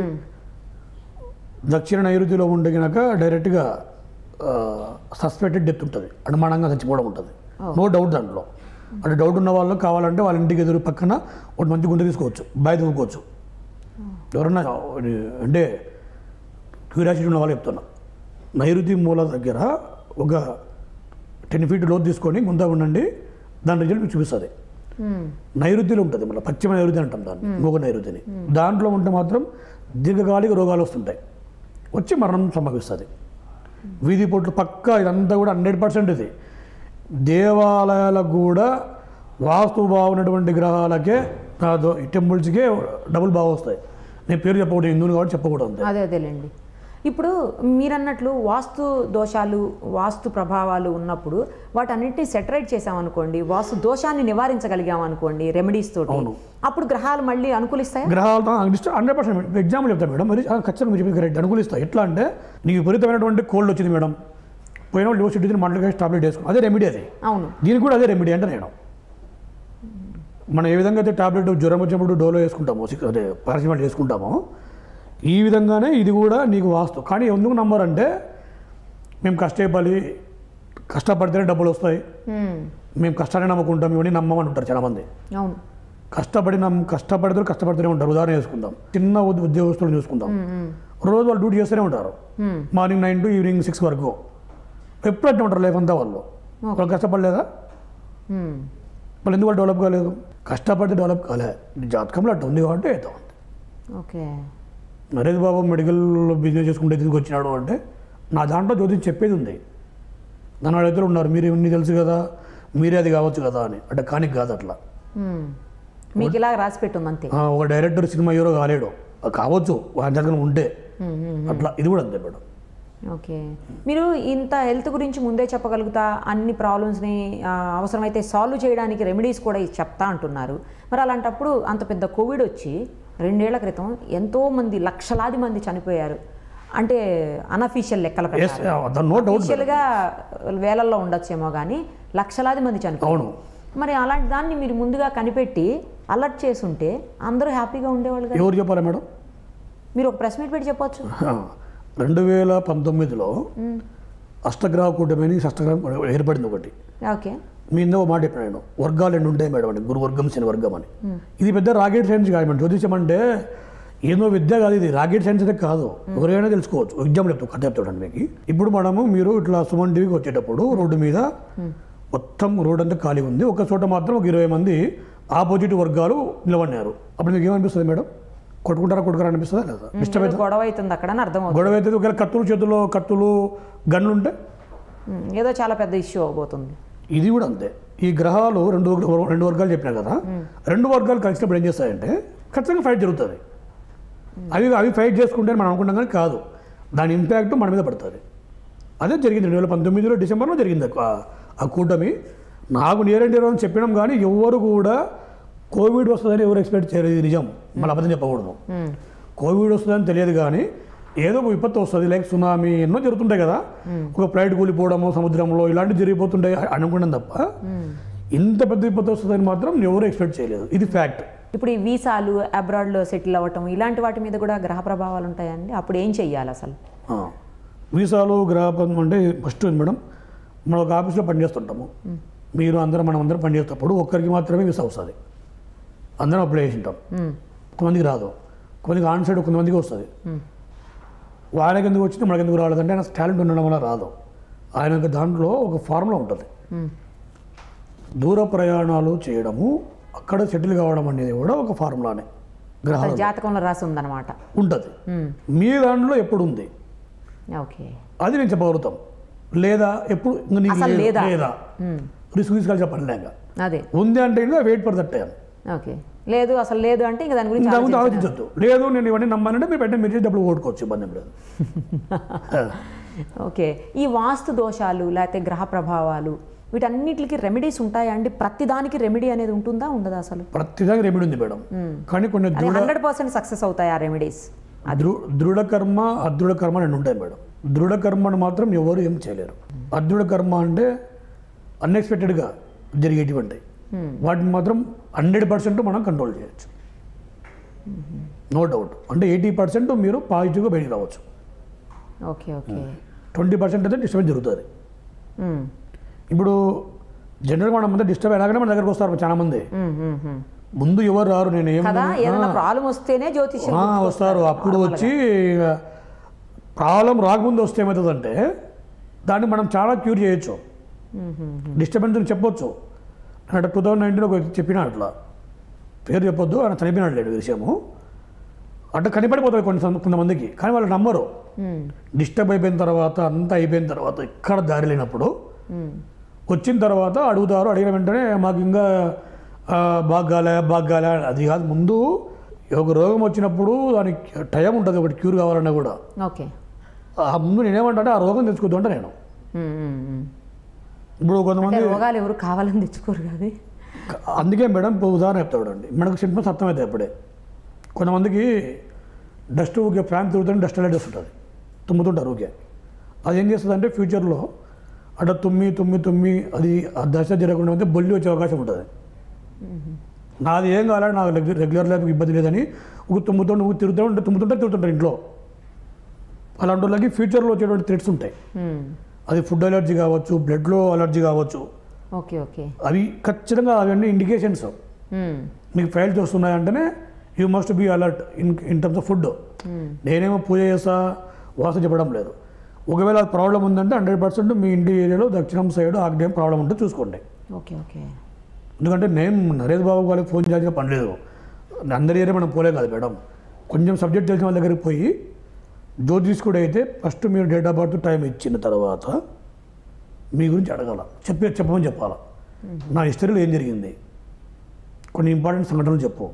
దక్షిణ నైరుతిలో ఉండే కనుక డైరెక్ట్గా సస్పెక్టెడ్ డెత్ ఉంటుంది అనుమానంగా చచ్చిపోవడం ఉంటుంది నో డౌట్ దాంట్లో అంటే డౌట్ ఉన్న వాళ్ళు కావాలంటే వాళ్ళ ఇంటికి ఎదురు పక్కన ఒక మంచి గుండె తీసుకోవచ్చు బాయ్ తవ్వుకోవచ్చు ఎవరన్నా అంటే క్యూరియాసిటీ ఉన్న వాళ్ళు చెప్తున్నా నైరుతి మూల దగ్గర ఒక టెన్ ఫీట్ లోతు తీసుకొని గుంత ఉండండి దాని రిజల్ట్ మీకు చూపిస్తుంది మ్మ్. నైరుతిలో ఉంటుంది మళ్ళీ పశ్చిమ నైరుతి అంటాం దాన్ని మూగ నైరుతిని దాంట్లో ఉంటే మాత్రం దీర్ఘకాలిక రోగాలు వస్తుంటాయి వచ్చి మరణం సంభవిస్తుంది వీధి పొట్లు పక్కా ఇదంతా కూడా హండ్రెడ్ పర్సెంట్ ఇది దేవాలయాలకు కూడా వాస్తు బాగున్నటువంటి గ్రహాలకే ఆ దో- ఈ టెంపుల్స్కే డబుల్ బాగా వస్తాయి నేను పేరు చెప్పకూడదు హిందువుని కాబట్టి చెప్పకూడదు అంతే అదే అదేలేండి ఇప్పుడు మీరన్నట్లు వాస్తు దోషాలు వాస్తు ప్రభావాలు ఉన్నప్పుడు వాటన్నిటిని సెటరేట్ చేసామనుకోండి వాస్తు దోషాన్ని నివారించగలిగాం అనుకోండి రెమెడీస్ తోటి అవును. అప్పుడు గ్రహాలు మళ్ళీ అనుకూలిస్తాయా గ్రహాలతో హండ్రెడ్ పర్సెంట్ ఎగ్జాంపుల్ చెప్తాను మేడం మరి ఆ, ఖచ్చితంగా మీరు చెప్పి కరెక్ట్ అనుకూలిస్తాయి ఎట్లా అంటే నీకు విపరీతమైనటువంటి కోల్డ్ వచ్చింది మేడం పోయిన వాళ్ళు లివర్ సిటీ మంటలు వేసి టాబ్లెట్ వేసుకో అదే రెమెడీ అది అవును దీనికి కూడా అదే రెమెడీ అంటే నేను మనం ఏ విధంగా అయితే టాబ్లెట్ జ్వరం వచ్చినప్పుడు డోలో వేసుకుంటామో సిక్- అదే పారాసిటమాల్ వేసుకుంటామో ఈ విధంగానే ఇది కూడా నీకు వాస్తు కానీ ఎందుకు నమ్మరంటే మేము కష్టపడి కష్టపడితేనే డబ్బులు వస్తాయి మ్మ్. మేము కష్టాన్ని నమ్ముకుంటాం ఇవన్నీ నమ్మమని ఉంటారు చాలామంది అవును కష్టపడి నమ్ము కష్టపడితే కష్టపడుతూనే ఉంటారు ఉదాహరణ చేసుకుందాం చిన్న ఉద్- ఉద్యోగస్తులను చూసుకుందాం రోజు వాళ్ళు డ్యూటీ చేస్తూనే ఉంటారు మ్మ్. Morning nine to evening six వరకు ఎప్పుడు అట్లా ఉంటారు లైఫ్ అంతా వాళ్ళు వాళ్ళు కష్టపడలేదా మ్మ్. వాళ్ళు ఎందుకు వాళ్ళు డెవలప్ కాలేదు కష్టపడితే డెవలప్ కాలే నీ జాతకంలో అట్లా ఉంది కాబట్టి అవుతా ఉంది okay Naresh Babu medical business చేసుకుంటే ఎందుకు వచ్చినాడు అంటే నా దాంట్లో జ్యోతిష్ చెప్పేది ఉంది నన్ను వాళ్ళిద్దరు ఉన్నారు మీరు ఇవన్నీ తెలుసు కదా మీరే అది కావచ్చు కదా అని అంటే కానీ కాదు అట్లా మ్మ్. మీకు ఇలా రాసి పెట్టుంది అంతే ఆ, ఒక డైరెక్టర్ సినిమా హీరో కాలేడు అది కావచ్చు వారి జాతకం ఉంటే మ్మ్, మ్మ్. అట్లా ఇది కూడా అంతే మేడం ఓకే మీరు ఇంత హెల్త్ గురించి ముందే చెప్పగలుగుతా అన్ని ప్రాబ్లమ్స్ని ఆ, అవసరమైతే సాల్వ్ చేయడానికి రెమెడీస్ కూడా ఇ- చెప్తా అంటున్నారు మరి అలాంటప్పుడు అంత పెద్ద కోవిడ్ వచ్చి రెండేళ్ల క్రితం ఎంతోమంది లక్షలాది మంది చనిపోయారు అంటే అనఫీషియల్ లెక్కల ఎస్ నో డౌట్ అఫీషియల్గా వేలల్లో ఉండొచ్చేమో కానీ లక్షలాది మంది చనిపోయారు అవును మరి అలాంటి దాన్ని మీరు ముందుగా కనిపెట్టి అలర్ట్ చేసుంటే అందరూ హ్యాపీగా ఉండేవాళ్ళు కదా ఎవరు చెప్పాలి మేడం మీరు ఒక ప్రెస్ మీట్ పెట్టి చెప్పొచ్చు రెండు వేల పంతొమ్మిదిలో అష్టగ్రహ కూటమిని అష్టగ్రహం ఏర్పడింది ఒకటి ఓకే మీ ఇందో మాట చెప్పిన నేను వర్గాలు రెండు ఉంటాయి మేడం అని గురువర్గం శని వర్గం అని ఇది పెద్ద రాకెట్ సైన్స్ కాదు మేడం జ్యోతిషం అంటే ఏదో విద్య కాదు ఇది రాకెట్ సైన్స్ అయితే కాదు ఎవరైనా తెలుసుకోవచ్చు ఎగ్జాంపుల్ చెప్తాను కథ చెప్తాడు మీకు ఇప్పుడు మనము మీరు ఇట్లా సుమన్ టీవీకి వచ్చేటప్పుడు రోడ్డు మీద మొత్తం రోడ్ అంతా ఖాళీ ఉంది ఒక చోట మాత్రం ఒక ఇరవై మంది ఆపోజిట్ వర్గాలు నిలబడినారు అప్పుడు మీకు ఏమనిపిస్తుంది మేడం కొట్టుకుంటారా కొట్టుకుంటారా అనిపిస్తుందా లేదా ఇష్టం ఏదో గొడవ అవుతుంది అక్కడ అని అర్థమవుతుంది గొడవ అయితే ఒకవేళ కత్తులు చేతుల్లో కత్తులు గన్లు ఉంటే ఉమ్, ఏదో చాలా పెద్ద ఇష్యూ అవబోతుంది ఇది కూడా అంతే ఈ గ్రహాలు రెండు రెండు వర్గాలు చెప్పినా కదా రెండు వర్గాలు కలిసినప్పుడు ఏం చేస్తాయంటే ఖచ్చితంగా ఫైట్ జరుగుతుంది అవి అవి ఫైట్ చేసుకుంటే మనం అనుకుంటాం కానీ కాదు దాని ఇంపాక్ట్ మన మీద పడుతుంది అదే జరిగింది రెండు వేల పంతొమ్మిదిలో డిసెంబర్లో జరిగింది ఆ- ఆ కూటమి నాకు నియర్ అండ్ నియర్ అని చెప్పినాం కానీ ఎవరు కూడా కోవిడ్ వస్తుందని ఎవరు ఎక్స్పెక్ట్ చేయలేదు ఇది నిజం మళ్ళీ అబద్ధం చెప్పకూడదు ఉమ్, కోవిడ్ వస్తుందని తెలియదు కానీ ఏదో ఒక విపత్తు వస్తుంది లైక్ సునామీ ఎన్నో జరుగుతుంటాయి కదా ఒక ఫ్లైట్ కూలిపోవడము సముద్రంలో ఇలాంటివి జరిగిపోతుంటాయి అనుకున్నాం తప్ప ఇంత పెద్ద విపత్తు వస్తుందని మాత్రం ఎవరు ఎక్స్పెక్ట్ చేయలేదు ఇది ఫ్యాక్ట్ ఇప్పుడు ఈ వీసాలు అబ్రాడ్లో సెటిల్ అవ్వటం ఇలాంటి వాటి మీద కూడా గ్రహ ప్రభావాలు ఉంటాయండి అప్పుడు ఏం చెయ్యాలి అసలు వీసాలు గ్రాహకం అంటే ఫస్ట్ మేడం మనం ఒక ఆఫీస్లో పనిచేస్తుంటాము మీరు అందరం మనం అందరం పనిచేసేటప్పుడు ఒక్కరికి మాత్రమే వీసా వస్తుంది అందరం అప్లై చేసి ఉంటాం ఉమ్, కొంతమందికి రాదు కొంతమందికి ఆన్ సైడ్ కొంతమందికి వస్తుంది ఉమ్, వాళ్ళకి ఎందుకు వచ్చింది మనకి ఎందుకు రాలేదంటే ఆయన టాలెంట్ ఉండడం వల్ల రాదు ఆయన యొక్క దాంట్లో ఒక ఫార్ములా ఉంటుంది ఉమ్, దూర ప్రయాణాలు చేయడము అక్కడ సెటిల్ కావడం అనేది కూడా ఒక ఫార్ములానే గ్రహాలు జాతకంలో రాసి ఉందన్నమాట ఉంటుంది ఉమ్, మీ దాంట్లో ఎప్పుడు ఉంది ఓకే అది నేను చెప్పగలుగుతాం లేదా ఎప్పుడు ఇంక నీకు అసలు లేదు- లేదా? లేదా ఉమ్, రిస్క్ తీసుకోవాలి చెప్పలేక అదే ఉంది అంటే ఇంకా wait for that time okay లేదు అసలు లేదు అంటే ఇంకా దాని గురించి ఇంకా ముందు ఆలోచించను. ఆలోచించొద్దు లేదు నేను ఇవన్నీ నమ్మానంటే మీరు పెట్టిన మీరు డబ్బులు ఓడుకోవచ్చు ఇబ్బంది ఏం లేదు ఓకే ఈ వాస్తు దోషాలు లేకపోతే గ్రహ ప్రభావాలు వీటన్నిటికి రెమెడీస్ ఉంటాయా అండి ప్రతి దానికి రెమెడీ అనేది ఉంటుందా ఉండదా అసలు ప్రతిదానికి రెమెడీ ఉంది మేడం కానీ కొన్ని అది దృఢ హండ్రెడ్ పర్సెంట్ సక్సెస్ అవుతాయి ఆ రెమెడీస్ దృ- దృఢ కర్మ అదృఢ కర్మ రెండు ఉంటాయి మేడం దృఢ కర్మను మాత్రం ఎవరు ఏం చేయలేరు అదృఢ కర్మ అంటే అన్ఎక్స్పెక్టెడ్గా జరిగేటువంటి వాటిని మాత్రం హండ్రెడ్ పర్సెంట్ మనం కంట్రోల్ చేయొచ్చు నో డౌట్ అంటే ఎయిటీ పర్సెంట్ మీరు పాజిటివ్గా బయటికి రావచ్చు ఓకే ఓకే ట్వంటీ పర్సెంట్ అయితే డిస్టర్బెన్స్ జరుగుతుంది మ్మ్. ఇప్పుడు జనరల్గా మనం ముందు డిస్టర్బ్ ఎలాగైనా మన దగ్గరకు వస్తారు చాలా మంది మ్మ్, మ్మ్, మ్మ్. ముందు ఎవరు రారు నేను ఏం కదా ఏదైనా ప్రాబ్లం వస్తేనే జ్యోతిష్యం ఆ, వస్తారు అప్పుడు వచ్చి ప్రాబ్లం రాకముందు వస్తే ఏమవుతుందంటే దాన్ని మనం చాలా క్యూర్ చేయొచ్చు డిస్టర్బెన్స్ చెప్పొచ్చు అంటే టూ థౌజండ్ నైన్టీన్ ఒక చెప్పిన అట్లా పేరు చెప్పొద్దు ఆయన చనిపోయినాడు లేడు విషయము అంటే కనిపడిపోతుంది కొన్ని సం- కొంతమందికి కానీ వాళ్ళు నమ్మరు మ్మ్. డిస్టర్బ్ అయిపోయిన తర్వాత అంతా అయిపోయిన తర్వాత ఇక్కడ దారి లేనప్పుడు మ్మ్. వచ్చిన తర్వాత అడుగుతారు అడిగిన వెంటనే మాకు ఇంకా ఆ, బాగా కాలే బాగా కాలే అది కాదు ముందు ఒక రోగం వచ్చినప్పుడు దానికి టైం ఉంటుంది ఒకటి క్యూర్ కావాలన్నా కూడా ఓకే ఆ ముందు నేనేమంటే ఆ రోగం తెచ్చుకోద్దు అంటే నేను మ్మ్, మ్మ్, మ్మ్. ఇప్పుడు అంటే కొంతమంది రోగాలు ఎవరు కావాలని తెచ్చుకోరు కదా అందుకే మేడం ఇప్పుడు ఉదాహరణ చెప్తాడు అండి మనకు సింటమ్స్ అర్థమవుతాయి అప్పుడే కొంతమందికి డస్ట్ ఊకే ఫ్యాన్ తిరుగుతుంటే డస్ట్ అలర్జీ ఉంటుంది తుమ్ముతుంటారు ఊకే అది ఏం చేస్తుంది అంటే ఫ్యూచర్లో అట్లా తుమ్మి తుమ్మి తుమ్మి అది ఆ దశ జరగకుండా ఉంటే బొల్లి వచ్చే అవకాశం ఉంటుంది నాది ఏం కావాలి నాకు రెగ్యులర్ రెగ్యులర్ లైఫ్ ఇబ్బంది లేదని ఒక తుమ్ముతుంటే ఊ తిరుగుతూ ఉంటే తుమ్ముతుంటే తిరుగుతుంటారు ఇంట్లో అలాంటి వాళ్ళకి ఫ్యూచర్లో వచ్చేటువంటి థ్రెట్స్ ఉంటాయి మ్మ్. అది ఫుడ్ అలర్జీ కావచ్చు బ్లడ్లో అలర్జీ కావచ్చు ఓకే ఓకే అవి ఖచ్చితంగా అవన్నీ ఇండికేషన్స్ మ్మ్. మీకు ఫైల్స్ వస్తున్నాయంటేనే you must be alert in in terms of food మ్మ్. నేనేమో పూజ చేస్తా వాసన చెప్పడం లేదు ఒకవేళ అది ప్రాబ్లం ఉందంటే హండ్రెడ్ పర్సెంట్ మీ ఇంటి ఏరియాలో దక్షిణం సైడ్ ఆగ్నేయం ప్రాబ్లం ఉంటే చూసుకోండి ఓకే ఓకే ఎందుకంటే నేను నరేష్ బాబు గారికి ఫోన్ చేయాల్సిన పని లేదు అందరి ఏరియా మనం పోలేం కాదు మేడం కొంచెం సబ్జెక్ట్ తెలిసిన వాళ్ళ దగ్గరికి పోయి జ్యోతిష్కుడు అయితే ఫస్ట్ మీరు డేట్ ఆఫ్ బర్త్ టైం ఇచ్చిన తర్వాత మీ గురించి అడగాల చెప్పే చెప్పమని చెప్పాలా నా హిస్టరీలో ఏం జరిగింది కొన్ని ఇంపార్టెంట్ సంఘటనలు చెప్పు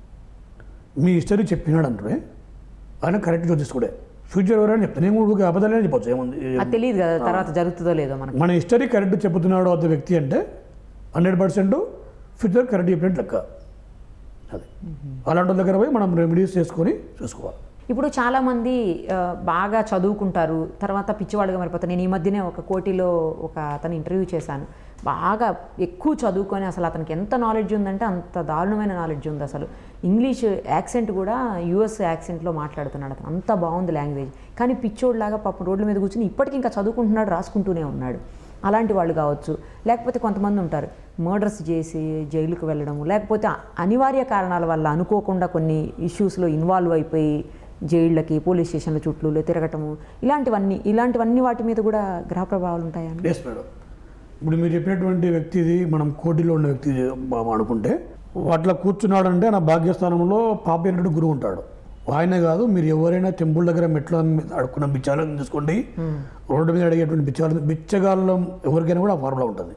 మీ హిస్టరీ చెప్పినాడు అంటే ఆయన కరెక్ట్ జ్యోతిష్కుడే ఫ్యూచర్ ఎవరైనా చెప్తాను నేను కూడా అబద్ధాలే చెప్పొచ్చు ఏముంది అది తెలియదు కదా తర్వాత జరుగుతుందో లేదో మనకు మన హిస్టరీ కరెక్ట్ చెబుతున్నాడు అదే వ్యక్తి అంటే హండ్రెడ్ పర్సెంట్ ఫ్యూచర్ కరెక్ట్ చెప్పినట్టు లెక్క అది అలాంటి వాళ్ళ దగ్గర పోయి మనం రెమెడీస్ చేసుకొని చూసుకోవాలి ఇప్పుడు చాలామంది ఆ, బాగా చదువుకుంటారు తర్వాత పిచ్చివాడుగా మారిపోతారు నేను ఈ మధ్యనే ఒక కోటిలో ఒక అతను ఇంటర్వ్యూ చేశాను బాగా ఎక్కువ చదువుకొని అసలు అతనికి ఎంత నాలెడ్జ్ ఉందంటే అంత దారుణమైన నాలెడ్జ్ ఉంది అసలు ఇంగ్లీష్ యాక్సెంట్ కూడా యూఎస్ యాక్సెంట్లో మాట్లాడుతున్నాడు అతను అంత బాగుంది లాంగ్వేజ్ కానీ పిచ్చోడ్లాగా పాపం రోడ్ల మీద కూర్చుని ఇప్పటికీ ఇంకా చదువుకుంటున్నాడు రాసుకుంటూనే ఉన్నాడు అలాంటి వాళ్ళు కావచ్చు లేకపోతే కొంతమంది ఉంటారు మర్డర్స్ చేసి జైలుకు వెళ్ళడము లేకపోతే అనివార్య కారణాల వల్ల అనుకోకుండా కొన్ని ఇష్యూస్లో ఇన్వాల్వ్ అయిపోయి జైళ్ళకి పోలీస్ స్టేషన్ల చుట్టూ తిరగటము ఇలాంటివన్నీ ఇలాంటివన్నీ వాటి మీద కూడా గ్రహ ప్రభావాలు ఉంటాయని ఎస్ మేడం ఇప్పుడు మీరు చెప్పినటువంటి వ్యక్తిది మనం కోటిలో ఉన్న వ్యక్తి మనం అనుకుంటే అట్లా కూర్చున్నాడంటే నా భాగ్యస్థానంలో పాపేనటువంటి గురువు ఉంటాడు ఆయనే కాదు మీరు ఎవరైనా టెంపుల్ దగ్గర మెట్ల మీద అడుక్కున్న బిచ్చాలను తీసుకోండి రోడ్డు మీద అడిగేటువంటి బిచ్చాలు బిచ్చగాళ్ళం ఎవరికైనా కూడా ఆ ఫార్ములా ఉంటుంది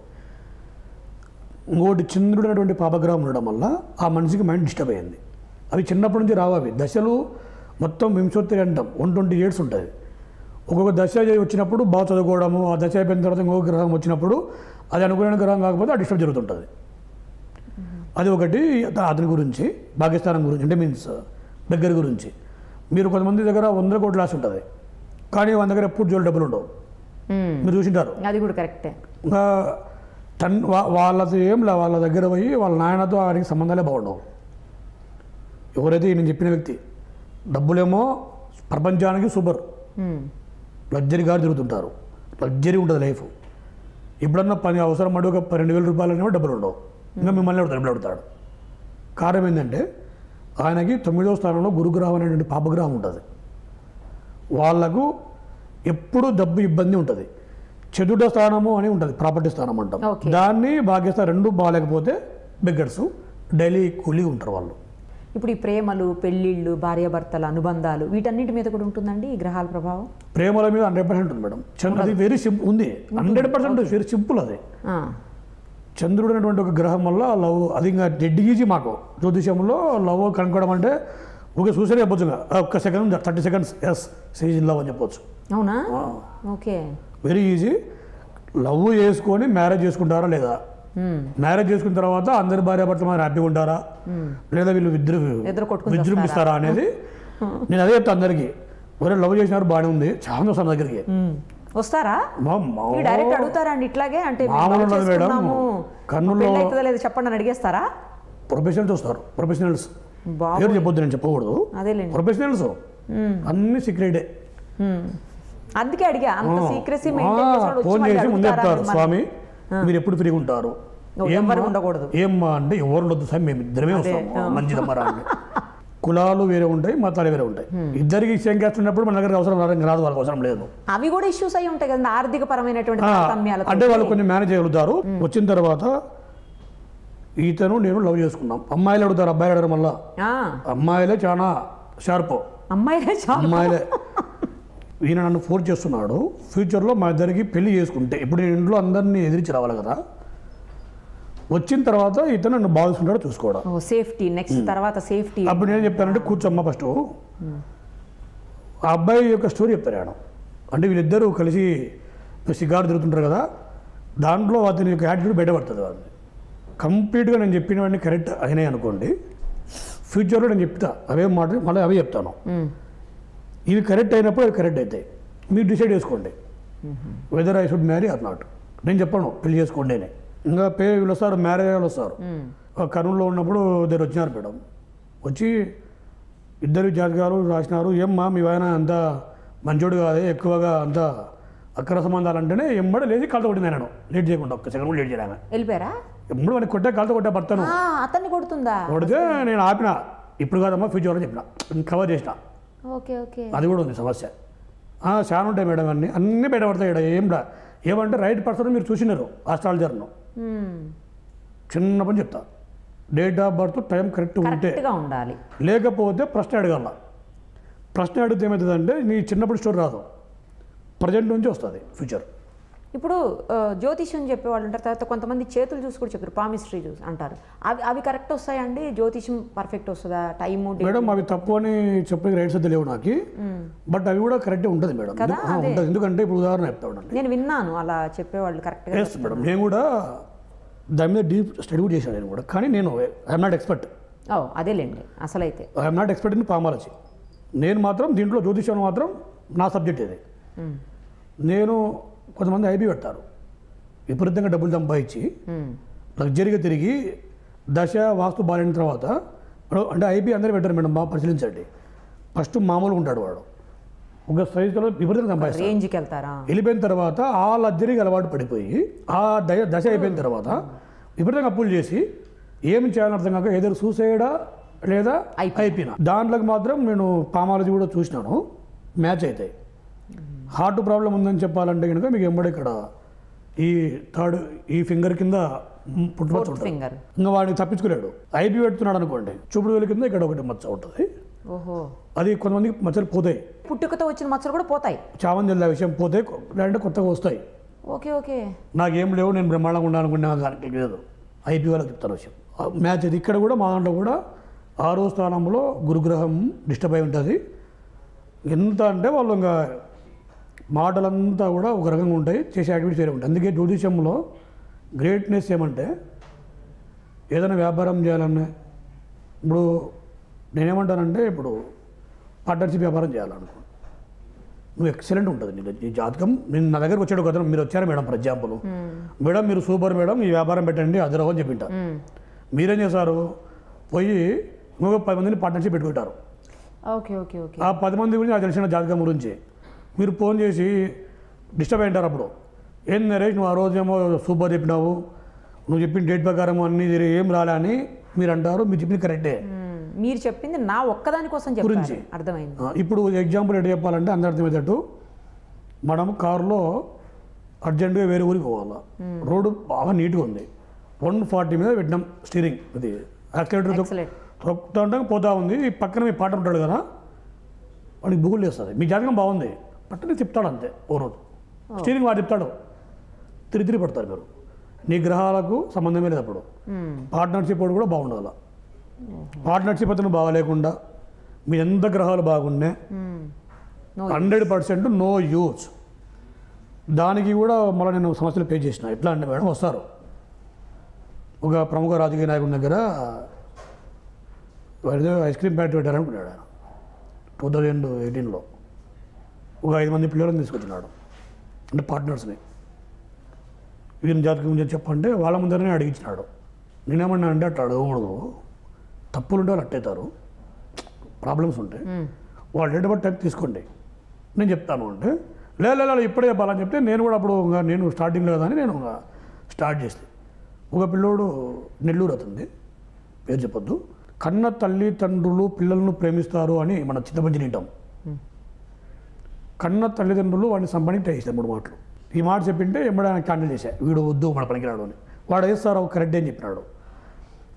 ఇంకోటి చంద్రుడైనటువంటి పాపగ్రహం ఉండడం వల్ల ఆ మనిషికి మైండ్ డిస్టర్బ్ అయ్యింది అవి చిన్నప్పటి నుంచి రావు అవి దశలు మొత్తం వింశోత్తి అంటాం వన్ ట్వంటీ ఇయర్స్ ఉంటుంది ఒక్కొక్క దశ వచ్చినప్పుడు బాగా చదువుకోవడము ఆ దశ అయిపోయిన తర్వాత ఇంకొక గ్రహం వచ్చినప్పుడు అది అనుకునే గ్రహం కాకపోతే ఆ డిస్టర్బ్ జరుగుతుంటుంది అది ఒకటి అత- అతని గురించి పాకిస్తాన్ గురించి అంటే మీన్స్ దగ్గర గురించి మీరు కొంతమంది దగ్గర వందల కోట్ల ఆశ ఉంటుంది కానీ వాళ్ళ దగ్గర ఎప్పుడు జోలు డబ్బులు ఉండవు మ్మ్. మీరు చూసింటారు అది కూడా కరెక్టే ఇంకా తన్ వా- వాళ్ళది ఏం లే వాళ్ళ దగ్గర పోయి వాళ్ళ నాయనతో ఆయనకి సంబంధాలే బాగుండవు ఎవరైతే నేను చెప్పిన వ్యక్తి డబ్బులేమో ప్రపంచానికి సూపర్ మ్మ్. లగ్జరీ కారు తిరుగుతుంటారు లగ్జరీ ఉంటుంది లైఫ్ ఎప్పుడన్నా పని అవసరం పడి ఒక రెండు వేల రూపాయలు అనేవి డబ్బులు ఉండవు ఇంకా మిమ్మల్ని అడుగుతాడు డబ్బులు అడుగుతాడు కారణం ఏంటంటే ఆయనకి తొమ్మిదవ స్థానంలో గురుగ్రహం అనేటువంటి పాపగ్రహం ఉంటుంది వాళ్ళకు ఎప్పుడు డబ్బు ఇబ్బంది ఉంటుంది చతుర్థ స్థానము అని ఉంటుంది ప్రాపర్టీ స్థానం అంటాం Okay. దాన్ని భాగ్యస్థ రెండు బాగాలేకపోతే బెగ్గర్స్ డైలీ కూలీ ఉంటారు వాళ్ళు ఇప్పుడు ఈ ప్రేమలు పెళ్ళిళ్ళు భార్యాభర్తల అనుబంధాలు వీటన్నిటి మీద కూడా ఉంటుందండి ఈ గ్రహాల ప్రభావం ప్రేమల మీద హండ్రెడ్ పర్సెంట్ ఉంది మేడం చంద్ర అది వెరీ సింపుల్ ఉంది హండ్రెడ్ పర్సెంట్ వెరీ సింపుల్ అది ఆ. చంద్రుడు అనేటువంటి ఒక గ్రహం వల్ల లవ్ అది ఇంకా డెడ్ ఈజీ మాకు జ్యోతిష్యంలో లవ్ కనుక్కోవడం అంటే ఒక చూసే చెప్పొచ్చు ఇంకా ఒక్క second thirty seconds yes season love అని చెప్పొచ్చు అవునా ఓకే వెరీ ఈజీ లవ్ చేసుకొని మ్యారేజ్ చేసుకుంటారా లేదా మ్మ్. మ్యారేజ్ చేసుకున్న తర్వాత అందరి భార్య భర్తలు మరి హ్యాపీగా ఉంటారా లేదా వీళ్ళు ఇద్దరు ఇద్దరు కొట్టుకుని విజృంభిస్తారా అనేది నేను అదే చెప్తాను అందరికీ ఒరే లవ్ చేసినారు బాగానే ఉంది చాలా వస్తాను దగ్గరికి మ్మ్. వస్తారా మా మా- ఈ డైరెక్ట్ అడుగుతారా అండి ఇట్లాగే అంటే మేము మామూలు love ఉండదు మేడం. చేసుకున్నాము, కన్నుల్లో- మా పెళ్ళి అవుతుందా లేదా చెప్పండి అని అడిగేస్తారా ప్రొఫెషనల్స్ వస్తారు ప్రొఫెషనల్స్ బాబు పేరు చెప్పొద్దు నేను చెప్పకూడదు అదేలేండి ప్రొఫెషనల్స్ అన్ని సీక్రెటే మ్మ్. అందుకే అడిగా అంత సీక్రసీ ఫోన్ చేసి ముందే చెప్తారు స్వామి మీరు ఎప్పుడు ఫ్రీగా ఉంటారు ఓ, ఏమ్మా? ఎవ్వరు ఉండకూడదు. ఏమ్మా అంటే ఎవరు ఉండొద్దు సార్ మేము ఇద్దరమే వస్తాము మంచిదమ్మా రా అని. కులాలు వేరే ఉంటాయి మతాలు వేరే ఉంటాయి ఇద్దరికి సేమ్ క్యాస్ట్ ఉన్నప్పుడు మన దగ్గర అవసరం రాదు ఇంకా రాదు వాళ్ళకి అవసరం లేదు అవి కూడా ఇష్యూస్ అయి ఉంటాయి కదా ఆర్థిక పరమైనటువంటి ఆ, తారతమ్యాలతో అంటే వాళ్ళు కొంచెం మేనేజ్ చేయగలుగుతారు వచ్చిన తర్వాత ఇతను నేను లవ్ చేసుకున్నాం అమ్మాయిలు అడుగుతారు అబ్బాయిలు అడగరు మళ్ళా ఆ, అమ్మాయిలే చాలా షార్ప్ అమ్మాయిలే చాలా అమ్మాయిలే ఈయన నన్ను ఫోర్స్ చేస్తున్నాడు ఫ్యూచర్లో మా ఇద్దరికి పెళ్లి చేసుకుంటే ఇప్పుడు నేను ఇంట్లో అందరినీ ఎదిరించి రావాలి కదా వచ్చిన తర్వాత ఇతను నన్ను బాగుంటాడో చూసుకోవడం ఓ సేఫ్టీ నెక్స్ట్ తర్వాత సేఫ్టీ అప్పుడు నేను చెప్తానంటే కూర్చోమ్మ ఫస్ట్ ఆ అబ్బాయి యొక్క స్టోరీ చెప్తాను నేను అంటే వీళ్ళిద్దరూ కలిసి సిగారు తిరుగుతుంటారు కదా దాంట్లో అతని యొక్క యాటిట్యూడ్ బయటపడుతుంది వాళ్ళని కంప్లీట్గా నేను చెప్పినవన్నీ కరెక్ట్ అయినాయి అనుకోండి ఫ్యూచర్లో నేను చెప్తా అవే మాట మళ్ళీ అవే చెప్తాను ఇవి కరెక్ట్ అయినప్పుడు అవి కరెక్ట్ అవుతాయి మీరు డిసైడ్ చేసుకోండి whether I should marry or not నేను చెప్పను పెళ్లి చేసుకోండి అని ఇంకా పే వీళ్ళు వస్తారు మ్యారేజ్ వాళ్ళు వస్తారు ఆ కర్నూలులో ఉన్నప్పుడు ఇద్దరు వచ్చినారు మేడం వచ్చి ఇద్దరు జాతకాలు రాసినారు ఏమ్మా మీ ఆయన అంత మంచోడు కాదే ఎక్కువగా అంత అక్ర సంబంధాలు అంటేనే ఎమ్మడ లేచి కాలుతో కొట్టింది నేను లేట్ చేయకుండా ఒక్క సెకండ్ కూడా లేట్ చేయడానికి వెళ్ళిపోయారా ఎప్పుడు వాడిని కొట్టే కాలుతో కొట్టే భర్తను ఆ, అతన్ని కొడుతుందా కొడితే నేను ఆపిన ఇప్పుడు కాదమ్మా ఫ్యూచర్ అని చెప్పిన కవర్ చేసిన ఓకే ఓకే అది కూడా ఉంది సమస్య ఆ, చాలా ఉంటాయి మేడం అన్నీ అన్నీ బయటపడతాయి ఇక్కడ ఏం రా ఏమంటే రైట్ పర్సన్ మీరు చూసినారు ఆస్ట్రాలజర్ను మ్మ్. చిన్న పని చెప్తా date of birth time correct ఉంటే కరెక్ట్గా ఉండాలి లేకపోతే ప్రశ్న అడగాల ప్రశ్న అడిగితే ఏమవుతుందంటే నీ చిన్నప్పుడు స్టోరీ రాదు ప్రజెంట్ నుంచి వస్తుంది ఫ్యూచర్ ఇప్పుడు ఆ, జ్యోతిష్యం చెప్పేవాళ్ళు ఉంటారు తర్వాత కొంతమంది చేతులు చూసి కూడా చెప్పారు పామిస్ట్రీ చూసి అంటారు అవి అవి కరెక్ట్ వస్తాయండి జ్యోతిష్యం పర్ఫెక్ట్ వస్తుందా టైము మేడం అవి తప్పు అని చెప్పే రైట్స్ అయితే లేవు నాకు బట్ అవి కూడా కరెక్టే ఉంటుంది మేడం కదా, ఆ, ఉంటుంది ఎందుకంటే ఇప్పుడు ఉదాహరణ చెప్తా ఉండండి నేను విన్నాను అలా చెప్పేవాళ్ళు కరెక్ట్గా ఎస్ మేడం నేను కూడా దాని మీద డీప్ స్టడీ కూడా చేశాను నేను కూడా కానీ నేను ఐఎమ్ నాట్ ఎక్స్పర్ట్ ఓ అదేలేండి అసలైతే I'm not expert in palmology నేను మాత్రం దీంట్లో జ్యోతిష్యం మాత్రం నా సబ్జెక్ట్ ఇది మ్మ్. నేను కొంతమంది ఐబీ పెడతారు విపరీతంగా డబ్బులు సంపాదించి మ్మ్. లగ్జరీగా తిరిగి దశ వాస్తు బాలిన తర్వాత వాడు- అంటే ఐబీ అందరూ పెట్టారు మేడం బాగా పరిశీలించండి ఫస్ట్ మామూలుగా ఉంటాడు వాడు ఒక సైజులో విపరీతంగా సంపాదిస్తాడు రేంజ్కి వెళ్తారా వెళ్ళిపోయిన తర్వాత ఆ లగ్జరీకి అలవాటు పడిపోయి ఆ దయ దశ అయిపోయిన తర్వాత విపరీతంగా అప్పులు చేసి ఏమి చేయాలని అర్థం కాక ఏదో సూసైడా లేదా అయిపోయిన. అయిపోయిన దాంట్లోకి మాత్రం నేను పామాలజీ కూడా చూసినాను మ్యాచ్ అవుతాయి హార్ట్ ప్రాబ్లం ఉందని చెప్పాలంటే కనుక మీకు ఎంబడి ఇక్కడ ఈ థర్డ్ ఈ ఫింగర్ కింద పుట్టుమచ్చ ఫోర్త్ ఉంటుంది ఫింగర్ ఇంకా వాడిని తప్పించుకోలేడు ఐబీ పెడుతున్నాడు అనుకోండి చూపుడు వేలు కింద ఇక్కడ ఒకటి మచ్చ ఉంటుంది ఓహో అది కొంతమందికి మచ్చలు పోతాయి పుట్టుకతో వచ్చిన మచ్చలు కూడా పోతాయి చామంది ఆ విషయం పోతే లేదంటే కొత్తగా వస్తాయి ఓకే ఓకే నాకేం లేవు నేను బ్రహ్మాండంగా ఉండాలి అనుకున్నా దానికి లేదు ఐపీ వాళ్ళకి చెప్తాను విషయం ఆ మ్యాచ్ ఇది ఇక్కడ కూడా మా దాంట్లో కూడా ఆరో స్థానంలో గురుగ్రహం డిస్టర్బ్ అయి ఉంటుంది ఎంత అంటే వాళ్ళు ఇంకా మాటలంతా కూడా ఒక రకంగా ఉంటాయి చేసే యాక్టివిటీస్ వేరే ఉంటాయి అందుకే జ్యోతిష్యంలో గ్రేట్నెస్ ఏమంటే ఏదైనా వ్యాపారం చేయాలన్నా ఇప్పుడు నేనేమంటానంటే ఇప్పుడు పార్ట్నర్షిప్ వ్యాపారం చేయాలనుకో నువ్వు ఎక్సలెంట్ ఉంటుంది నీ నీ జాతకం నేను నా దగ్గరకు వచ్చాడు కదా మీరు వచ్చారు మేడం ఫర్ ఎగ్జాంపుల్ మేడం మీరు సూపర్ మేడం ఈ వ్యాపారం పెట్టండి అదరవు అని చెప్పింటారు మ్మ్. మీరేం చేశారు పోయి ఇంకొక పది మందిని పార్ట్నర్షిప్ పెట్టుకుంటారు ఓకే ఓకే ఓకే ఆ పది మంది గురించి నాకు తెలిసిన జాతకం గురించి మీరు ఫోన్ చేసి డిస్టర్బ్ అయింటారు అప్పుడు ఏం నరేష్ నువ్వు ఆ రోజేమో సూపర్ చెప్పినావు నువ్వు చెప్పిన డేట్ ప్రకారం అన్ని ఇది ఏం రాలే అని మీరు అంటారు మీరు చెప్పింది కరెక్టే మ్మ్. మీరు చెప్పింది నా ఒక్కదాని కోసం చెప్పారు గురించి. అర్థమైంది ఆ, ఇప్పుడు ఎగ్జాంపుల్ ఎట్లా చెప్పాలంటే అందరు అర్థమయ్యేటట్టు మనం కారులో అర్జెంటుగా వేరే ఊరికి పోవాలా రోడ్డు బాగా నీట్గా ఉంది వన్ ఫార్టీ మీద పెట్టినాం స్టీరింగ్ ఇది యాక్సిలేటర్ Excellent. తొక్కుతా ఉంటాం పోతా ఉంది ఈ పక్కన మీ పాట ఉంటాడు కదా వాడికి బుగులు వేస్తుంది మీ జాతకం బాగుంది పట్టని తిప్పుతాడు అంతే ఓ రోజు స్టీరింగ్ వాడు తిప్పుతాడు తిరిగి తిరిగి పడతారు మీరు నీ గ్రహాలకు సంబంధమే లేదు అప్పుడు మ్మ్. పార్ట్నర్షిప్ వాడు కూడా బాగుండాలి పార్ట్నర్షిప్ అతను బాగాలేకుండా మీ ఎంత గ్రహాలు బాగున్నాయి మ్మ్. No hundred percent no use దానికి కూడా మళ్ళీ నేను సమస్యలు పే చేసిన ఎట్లా అంటే మేడం వస్తారు ఒక ప్రముఖ రాజకీయ నాయకుడి దగ్గర వాడిదో ఐస్ క్రీమ్ ఫ్యాక్టరీ పెట్టారనుకున్నాడు ఆయన టూ థౌజండ్ ఎయిటీన్లో ఒక ఐదు మంది పిల్లలను తీసుకొచ్చినాడు అంటే పార్ట్నర్స్ని వీరిని జాతకం గురించి చెప్పంటే వాళ్ళ ముందరనే అడిగించినాడు నేనేమన్నా అంటే అట్లా అడగకూడదు తప్పులు ఉంటే వాళ్ళు అట్టేతారు ప్రాబ్లమ్స్ ఉంటాయి మ్మ్. వాళ్ళు డేట్ బట్టి టైం తీసుకోండి నేను చెప్తాను అంటే లే లే, లే, ఇప్పుడే చెప్పాలని చెప్తే నేను కూడా అప్పుడు ఇంకా నేను స్టార్టింగ్లో కదా అని నేను ఇంకా స్టార్ట్ చేస్తే ఒక పిల్లోడు నెల్లూరు అవుతుంది పేరు చెప్పొద్దు కన్న తల్లి తండ్రులు పిల్లలను ప్రేమిస్తారు అని మన చిత్తపంచి వింటాం కన్న తల్లిదండ్రులు వాడిని సంపాదించి ట్రై చేశారు మూడు మాటలు ఈ మాట చెప్పింటే ఎమ్మడ క్యాన్సిల్ చేశా వీడు వద్దు మన పనికిరాడు అని వాడు వేస్తారు కరెక్ట్ అని చెప్పినాడు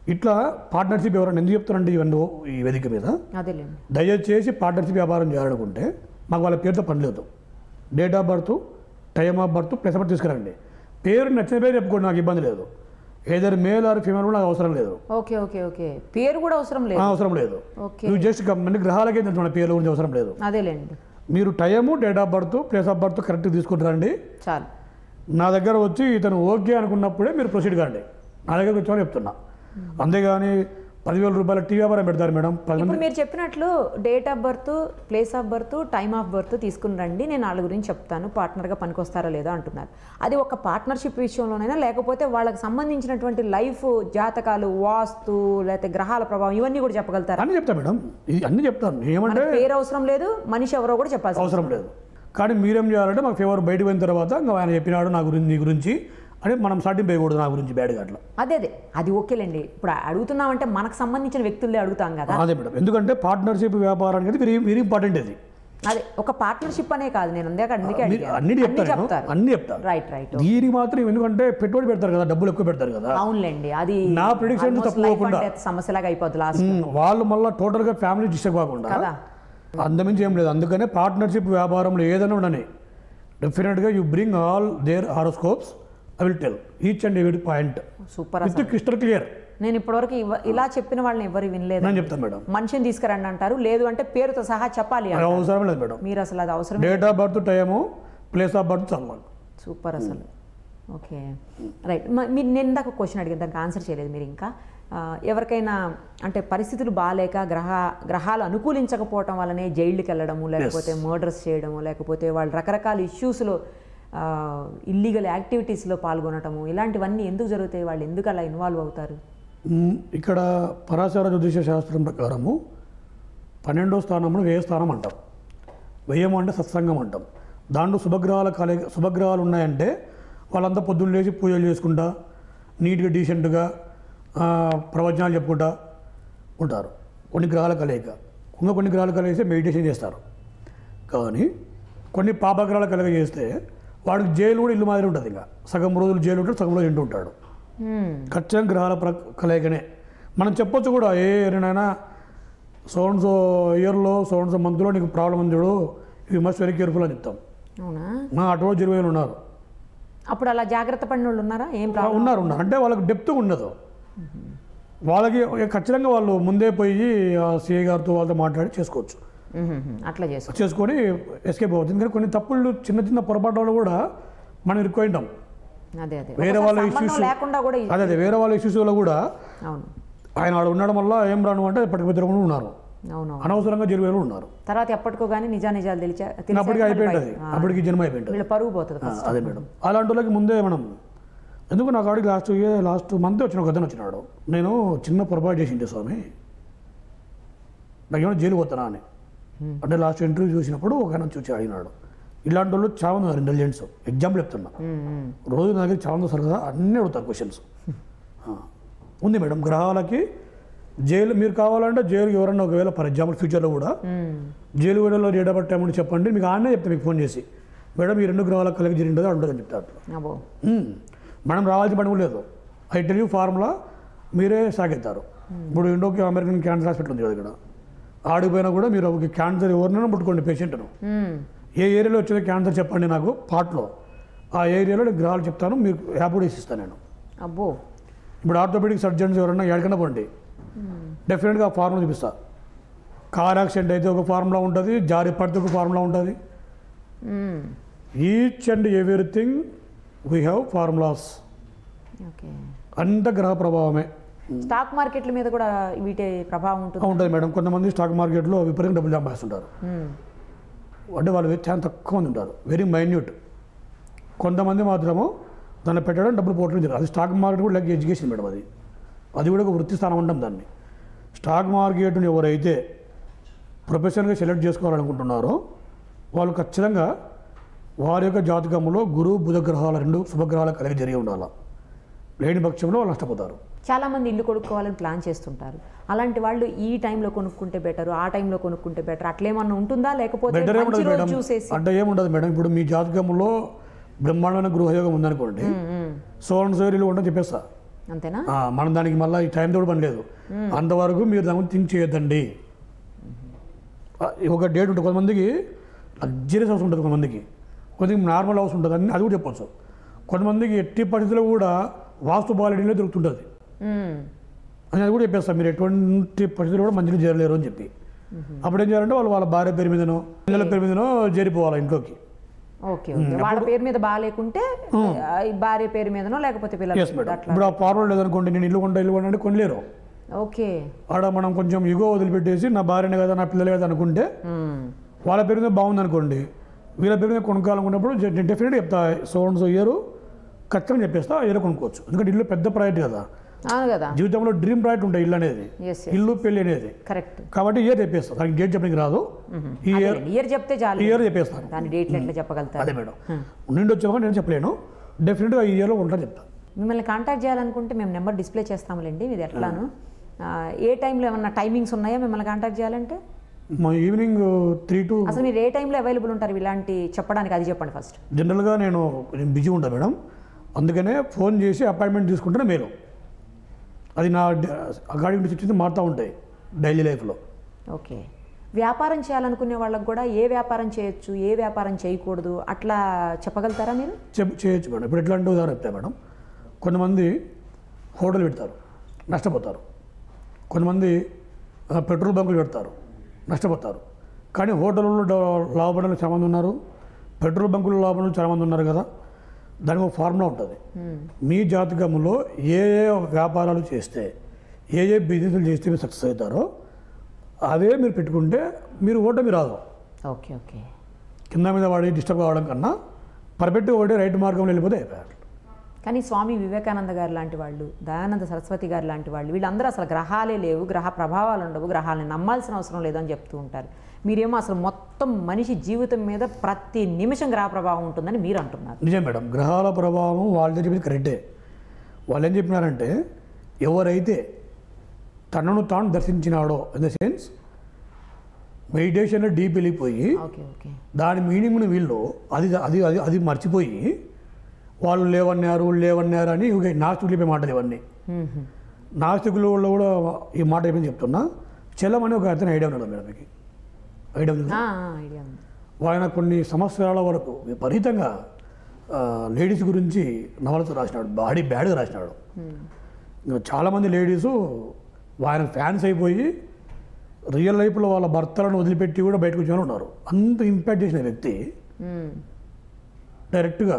ఇట్లా పార్ట్నర్షిప్ ఎవరైనా ఎందుకు చెప్తారండి ఇవన్నీ ఈ వేదిక మీద అదేలేండి దయచేసి పార్ట్నర్షిప్ వ్యాపారం చేయాలనుకుంటే మాకు వాళ్ళ పేరుతో పని లేదు date of birth time of birth place of birth తీసుకురండి పేరు నచ్చిన పేరు చెప్పుకోండి నాకు ఇబ్బంది లేదు ఏదైనా మేల్ ఆర్ ఫీమేల్ కూడా నాకు అవసరం లేదు ఓకే ఓకే ఓకే పేరు కూడా అవసరం ఆ, లేదు అవసరం లేదు ఓకే నువ్వు జస్ట్ గమని గ్రహాలకే తెలుసు మన పేర్ల గురించి అవసరం లేదు అదేలేండి మీరు time date of birth place of birth correct తీసుకుంటారండి చాలు నా దగ్గర వచ్చి ఇతను ఓకే అనుకున్నప్పుడే మీరు ప్రొసీడ్ కాండి నా దగ్గర వచ్చి చెప్తున్నా అంతేగాని పదివేల రూపాయల టీ వ్యాపారం పెడతారు మేడం పది మంది ఇప్పుడు మీరు చెప్పినట్లు date of birth place of birth time of birth తీసుకుని రండి నేను వాళ్ళ గురించి చెప్తాను పార్ట్నర్గా పనికొస్తారా లేదో అంటున్నారు అది ఒక పార్ట్నర్షిప్ విషయంలోనైనా లేకపోతే వాళ్ళకి సంబంధించినటువంటి లైఫ్ జాతకాలు వాస్తు లేకపోతే గ్రహాల ప్రభావం ఇవన్నీ కూడా చెప్పగలుగుతారా అన్నీ చెప్తా మేడం ఇది అన్నీ చెప్తాను ఏమంటే మనకి పేరు అవసరం లేదు మనిషి ఎవరో కూడా చెప్పాల్సి అవసరం లేదు కానీ మీరేం చేయాలంటే మాకు ఫేవర్ బయటకు పోయిన తర్వాత ఇంకా ఆయన చెప్పినాడు నా గురించి నీ గురించి అని మనం సాటింపు వేయకూడదు నా గురించి బ్యాడ్గా అట్లా అదే అదే అది ఓకేలేండి ఇప్పుడు అడుగుతున్నామంటే మనకు సంబంధించిన వ్యక్తులే అడుగుతాం కదా అదే మేడం ఎందుకంటే పార్ట్నర్షిప్ వ్యాపారానికి అది వెరీ వెరీ ఇంపార్టెంట్ అది అదే ఒక పార్ట్నర్షిప్ అనే కాదు నేను అందాక అందుకే మీరు అడిగాను. అన్ని చెప్తాను నేను. చెప్తారు అన్ని చెప్తాను రైట్ రైట్ దీనికి మాత్రం ఎందుకంటే పెట్టుబడి పెడతారు కదా డబ్బులు ఎక్కువ పెడతారు కదా అవునులేండి అది నా prediction almost తప్పు life పోకుండా. and death సమస్యలాగా అయిపోద్ది లాస్ట్ ఉమ్, వాళ్ళు మళ్ళీ టోటల్గా ఫ్యామిలీ డిస్టర్బ్ కాకుండా కదా అంతమించి ఏం లేదు అందుకనే పార్ట్నర్షిప్ వ్యాపారంలో ఏదైనా ఉండని డెఫినెట్గా you bring all their horoscopes I will tell each and every point super with crystal clear నేను ఇప్పటివరకు ఇవ- ఇలా చెప్పిన వాళ్ళని ఎవరు వినలేదు నేను చెప్తాను మేడం మనిషిని తీసుకురండి అంటారు లేదు అంటే పేరుతో సహా చెప్పాలి అది అవసరం లేదు మేడం మీరు అసలు అది అవసరం date of birth time place of birth చాలా సూపర్ అసలు ఓకే రైట్ మీరు నేను ఇందాక క్వశ్చన్ అడిగిన దానికి ఆన్సర్ చేయలేదు మీరు ఇంకా ఆ, ఎవరికైనా అంటే పరిస్థితులు బాగాలేక గ్రహ గ్రహాలు అనుకూలించకపోవటం వల్లనే జైళ్ళకి వెళ్ళడము లేకపోతే మర్డర్స్ చేయడము లేకపోతే వాళ్ళు రకరకాల ఇష్యూస్లో ఇల్లీగల్ యాక్టివిటీస్లో పాల్గొనటము ఇలాంటివన్నీ ఎందుకు జరుగుతాయి వాళ్ళు ఎందుకు అలా ఇన్వాల్వ్ అవుతారు మ్, ఇక్కడ పరాశర జ్యోతిష శాస్త్రం ప్రకారము పన్నెండో స్థానంలో వ్యయ స్థానం అంటాం వ్యయం అంటే సత్సంగం అంటాం దాంట్లో శుభగ్రహాల కలయిక శుభగ్రహాలు ఉన్నాయంటే వాళ్ళంతా పొద్దున్న లేచి పూజలు చేసుకుంటా నీట్గా డీసెంట్గా ఆ, ప్రవచనాలు చెప్పుకుంటా ఉంటారు కొన్ని గ్రహాల కలయిక ఇంకా కొన్ని గ్రహాల కలయిస్తే మెడిటేషన్ చేస్తారు కానీ కొన్ని పాపగ్రహాల కలగ చేస్తే వాడికి జైలు కూడా ఇల్లు మాదిరి ఉంటుంది ఇంకా సగం రోజులు జైలు ఉంటాడు సగం రోజులు ఇంటూ ఉంటాడు హ్మ్, ఖచ్చితంగా గ్రహాల ప్ర కలయికనే మనం చెప్పొచ్చు కూడా ఏ ఏరినైనా సోన్స్ ఇయర్లో సోన్స్ మంత్లో నీకు ప్రాబ్లం ఉంది చూడు యూ మస్ట్ వెరీ కేర్ఫుల్ అని చెప్తాం అవునా మా అటువంటి ఇరవై వేలు ఉన్నారు అప్పుడు అలా జాగ్రత్త పడిన వాళ్ళు ఉన్నారా ఏం ఆ, ప్రాబ్లం ఉన్నారు ఉన్నారు అంటే వాళ్ళకి డెప్త్ ఉండదు వాళ్ళకి ఖచ్చితంగా వాళ్ళు ముందే పోయి ఆ సిఐ గారితో వాళ్ళతో మాట్లాడి చేసుకోవచ్చు అట్లా చేసుకో చేసుకొని ఎస్కేప్ అవ్వచ్చు ఎందుకంటే కొన్ని తప్పులు చిన్న చిన్న పొరపాటు కూడా మనం ఇరుక్కోయింటాం అదే అదే వేరే ఒకసారి వాళ్ళ సంబంధం issues- లేకుండా కూడా అదే అదే వేరే వాళ్ళ ఇష్యూస్లో కూడా అవును ఆయన ఆడ ఉండడం వల్ల ఏం రాను అంటే పట్టుకుపోయి ఉన్నారు అవును అనవసరంగా జరిగేలు ఉన్నారు తర్వాత ఎప్పటికో కానీ నిజా నిజాలు తెలిచా ఇంకా అప్పటికి అయిపోయింటుంది అప్పటికి జన్మ అయిపోయింటుంది వీళ్ళ పరుగు పోతుంది ఆ, అదే మేడం అలాంటి వాళ్ళకి ముందే మనం ఎందుకు నా కాడికి లాస్ట్ ఇయర్ లాస్ట్ మంత్ వచ్చిన ఒక అతను వచ్చినాడు నేను చిన్న పొరపాటు చేసిండే స్వామి నాకేమో జైలు పోతానా అని అంటే లాస్ట్ ఇంటర్వ్యూ చూసినప్పుడు ఒక ఆయన చూసి అడిగినాడు ఇలాంటి వాళ్ళు చాలా మంది ఉన్నారు ఇంటెలిజెన్స్ ఎగ్జాంపుల్ చెప్తున్నా రోజు నా దగ్గర చాలా మంది వస్తారు కదా అన్నీ అడుగుతారు క్వశ్చన్స్ ఉంది మేడం గ్రహాలకి జైలు మీరు కావాలంటే జైలు ఎవరన్నా ఒకవేళ ఫర్ ఎగ్జాంపుల్ ఫ్యూచర్లో కూడా జైలు వీడియోలో డేట్ ఆఫ్ టైం చెప్పండి మీకు ఆడనే చెప్తే మీకు ఫోన్ చేసి మేడం ఈ రెండు గ్రహాల కలిగి జరిగిందో ఉంటుందని చెప్తారు అబ్బో మ్మ్. మనం రావాల్సిన పని కూడా లేదు ఐ టెల్ యూ ఫార్ములా మీరే సాగెత్తారు ఇప్పుడు ఇండోకి అమెరికన్ క్యాన్సర్ హాస్పిటల్ ఉంది కదా ఇక్కడ ఆడిపోయినా కూడా మీరు ఒక క్యాన్సర్ ఎవరినైనా పుట్టుకోండి పేషెంట్ను మ్మ్. ఏ ఏరియాలో వచ్చేది క్యాన్సర్ చెప్పండి నాకు పార్ట్లో ఆ ఏరియాలో నేను గ్రహాలు చెప్తాను మీకు యాప్ కూడా ఇస్తాను నేను అబ్బో ఇప్పుడు ఆర్థోపెడిక్ సర్జన్స్ ఎవరన్నా ఎక్కడికైనా పోండి డెఫినెట్గా ఆ ఫార్ములా చూపిస్తా కార్ యాక్సిడెంట్ అయితే ఒక ఫార్ములా ఉంటుంది జారి పడితే ఒక ఫార్ములా ఉంటుంది hmm. Each and everything we have formulas okay అంత గ్రహ ప్రభావమే స్టాక్ మార్కెట్ల మీద కూడా వీటి ప్రభావం ఉంటుంది ఉంటుంది మేడం కొంతమంది స్టాక్ మార్కెట్లో విపరీతంగా డబ్బులు సంపాదిస్తుంటారు మ్మ్. అంటే వాళ్ళు చాలా తక్కువ మంది ఉంటారు వెరీ మైన్యూట్ కొంతమంది మాత్రము దాన్ని పెట్టడం డబ్బులు పోవడం జరుగుతుంది అది స్టాక్ మార్కెట్ కూడా లైక్ ఎడ్యుకేషన్ మేడం అది అది కూడా ఒక వృత్తి స్థానం అంటాం దాన్ని స్టాక్ మార్కెట్ని ఎవరైతే ప్రొఫెషనల్గా సెలెక్ట్ చేసుకోవాలనుకుంటున్నారో వాళ్ళు ఖచ్చితంగా వారి యొక్క జాతకంలో గురు బుధ గ్రహాల రెండు శుభగ్రహాల కలిగి జరిగి ఉండాలి లేని పక్షంలో వాళ్ళు నష్టపోతారు చాలా మంది ఇల్లు కొనుక్కోవాలని ప్లాన్ చేస్తుంటారు అలాంటి వాళ్ళు ఈ టైంలో కొనుక్కుంటే బెటర్ ఆ టైంలో కొనుక్కుంటే బెటర్ అట్లేమన్నా ఉంటుందా లేకపోతే బెటర్ మంచి ఏముండదు రోజు మేడం చూసేసి అంటే ఏముండదు మేడం ఇప్పుడు మీ జాతకంలో బ్రహ్మాండమైన గృహయోగం ఉందనుకోండి మ్మ్, మ్మ్. సోన్ సోరీలు ఉండని చెప్పేస్తా అంతేనా ఆ, మనం దానికి మళ్ళీ ఈ టైం కూడా పని లేదు అంతవరకు మీరు దాని గురించి థింక్ చేయొద్దండి ఆ, ఒక డేట్ ఉంటుంది కొంతమందికి లగ్జరీస్ హౌస్ ఉంటుంది కొంతమందికి కొంతమందికి నార్మల్ హౌస్ ఉంటుంది అని అది కూడా చెప్పొచ్చు కొంతమందికి ఎట్టి పరిస్థితుల్లో కూడా వాస్తు బాలడీలో దొరుకుతుంటుంది మ్మ్. అని అది కూడా చెప్పేస్తాం మీరు ఎటువంటి పరిస్థితులు కూడా మంచిగా చేరలేరు అని చెప్పి అప్పుడు ఏం చేయాలంటే వాళ్ళు వాళ్ళ భార్య పేరు మీదనో పిల్లల పేరు మీదనో చేరిపోవాలి ఇంట్లోకి ఓకే ఓకే వాళ్ళ పేరు మీద బాగాలేకుంటే ఆ, ఈ భార్య పేరు మీదనో లేకపోతే పిల్లల ఎస్ పేరు మీద మేడం అట్లా ఇప్పుడు ఆ ఫార్వర్డ్ లేదనుకోండి నేను ఇల్లు కొంటా ఇల్లు కొంటా అంటే కొనలేరు ఓకే ఆడ మనం కొంచెం యుగో వదిలిపెట్టేసి నా భార్యనే కదా నా పిల్లలే కదా అనుకుంటే మ్మ్. వాళ్ళ పేరు మీద బాగుంది అనుకోండి వీళ్ళ పేరు మీద కొనుక్కోవాలనుకున్నప్పుడు జ- నేను డెఫినెట్గా చెప్తా సో అండ్ సో ఇయర్ ఖచ్చితంగా చెప్పేస్తా ఆ ఇయర్ కొనుక్కోవచ్చు ఎందుకంటే ఇల్లు పెద్ద ప్రయారిటీ కదా అవును కదా జీవితంలో డ్రీమ్ ప్రయారిటీ ఉంటాయి ఇల్లు అనేది ఎస్ ఇల్లు పెళ్ళి అనేది కరెక్ట్ కాబట్టి ఇయర్ చెప్పేస్తా దానికి డేట్ చెప్పడానికి రాదు ఈ ఇయర్ ఇయర్ చెప్తే చాలు ఈ ఇయర్ చెప్పేస్తాను దాని డేట్లు ఎట్లా చెప్పగలుగుతారు అదే మేడం నుండి వచ్చాక నేను చెప్పలేను డెఫినెట్గా ఈ ఇయర్లో ఉంటా చెప్తా మిమ్మల్ని కాంటాక్ట్ చేయాలనుకుంటే మేము నెంబర్ డిస్ప్లే చేస్తాములేండి మీది ఎట్లాను ఆ, ఏ టైంలో ఏమన్నా టైమింగ్స్ ఉన్నాయా మిమ్మల్ని కాంటాక్ట్ చేయాలంటే మా ఈవినింగ్ త్రీ టు అసలు మీరు ఏ టైంలో అవైలబుల్ ఉంటారు ఇలాంటి చెప్పడానికి అది చెప్పండి ఫస్ట్ జనరల్గా నేను కొంచెం బిజీ ఉంటాను మేడం అందుకనే ఫోన్ చేసి అపాయింట్మెంట్ తీసుకుంటేనే మేలు అది నా అకార్డింగ్ టు సిచ్యువేషన్ మారుతూ ఉంటాయి డైలీ లైఫ్లో ఓకే వ్యాపారం చేయాలనుకునే వాళ్ళకి కూడా ఏ వ్యాపారం చేయొచ్చు ఏ వ్యాపారం చేయకూడదు అట్లా చెప్పగలుగుతారా మీరు చెప్ చేయొచ్చు మేడం ఇప్పుడు ఎట్లాంటి ఉదాహరణ చెప్తా మేడం కొంతమంది హోటల్ పెడతారు నష్టపోతారు కొంతమంది ఆ, పెట్రోల్ బంకులు పెడతారు నష్టపోతారు కానీ హోటల్లో డ- లాభపడిన చాలా మంది ఉన్నారు పెట్రోల్ బంకులు లాభపడిన చాలా మంది ఉన్నారు కదా దానికి ఒక ఫార్ములా ఉంటుంది మీ జాతకంలో ఏ ఏ వ్యాపారాలు చేస్తే ఏ ఏ బిజినెస్లు చేస్తే మీరు సక్సెస్ అవుతారో అవే మీరు పెట్టుకుంటే మీరు ఓటమి రాదు ఓకే ఓకే కింద మీద వాడి డిస్టర్బ్ కావడం కన్నా పర్ఫెక్ట్గా ఒకటి రైట్ మార్గంలో వెళ్ళిపోతే అయిపోయారు కానీ స్వామి వివేకానంద గారు లాంటి వాళ్ళు దయానంద సరస్వతి గారు లాంటి వాళ్ళు వీళ్ళందరూ అసలు గ్రహాలే లేవు గ్రహ ప్రభావాలు ఉండవు గ్రహాలని నమ్మాల్సిన అవసరం లేదు అని చెప్తూ ఉంటారు మీరేమో అసలు మొత్తం మనిషి జీవితం మీద ప్రతి నిమిషం గ్రహ ప్రభావం ఉంటుందని మీరు అంటున్నారు నిజం మేడం గ్రహాల ప్రభావం వాళ్ళు చెప్పింది కరెక్టే వాళ్ళు ఏం చెప్పినారంటే ఎవరైతే తనను తాను దర్శించినాడో ఇన్ ద సెన్స్ మెడిటేషన్లో డీప్ వెళ్ళిపోయి ఓకే ఓకే దాని మీనింగ్ని వీళ్ళు అది అది అది అది మర్చిపోయి వాళ్ళు లేవన్నారు లేవన్నారు అని ఇక నాస్తికులు చెప్పే మాటలు ఇవన్నీ నాస్తికులలో కూడా ఈ మాట ఏమని చెప్తున్నా చలం అని ఒక అతను ఐడియా ఉన్నాడు మేడం మీకు ఐడియా ఉంది కదా? ఐడియా ఉంది ఆయన కొన్ని సంవత్సరాల వరకు విపరీతంగా ఆ, లేడీస్ గురించి నవలతో రాసినాడు బాడీ బ్యాడ్గా రాసినాడు ఇంకా చాలామంది లేడీసు ఆయన ఫ్యాన్స్ అయిపోయి రియల్ లైఫ్లో వాళ్ళ భర్తలను వదిలిపెట్టి కూడా బయటకు వచ్చి ఉన్నారు అంత ఇంపాక్ట్ చేసిన వ్యక్తి మ్మ్. డైరెక్ట్గా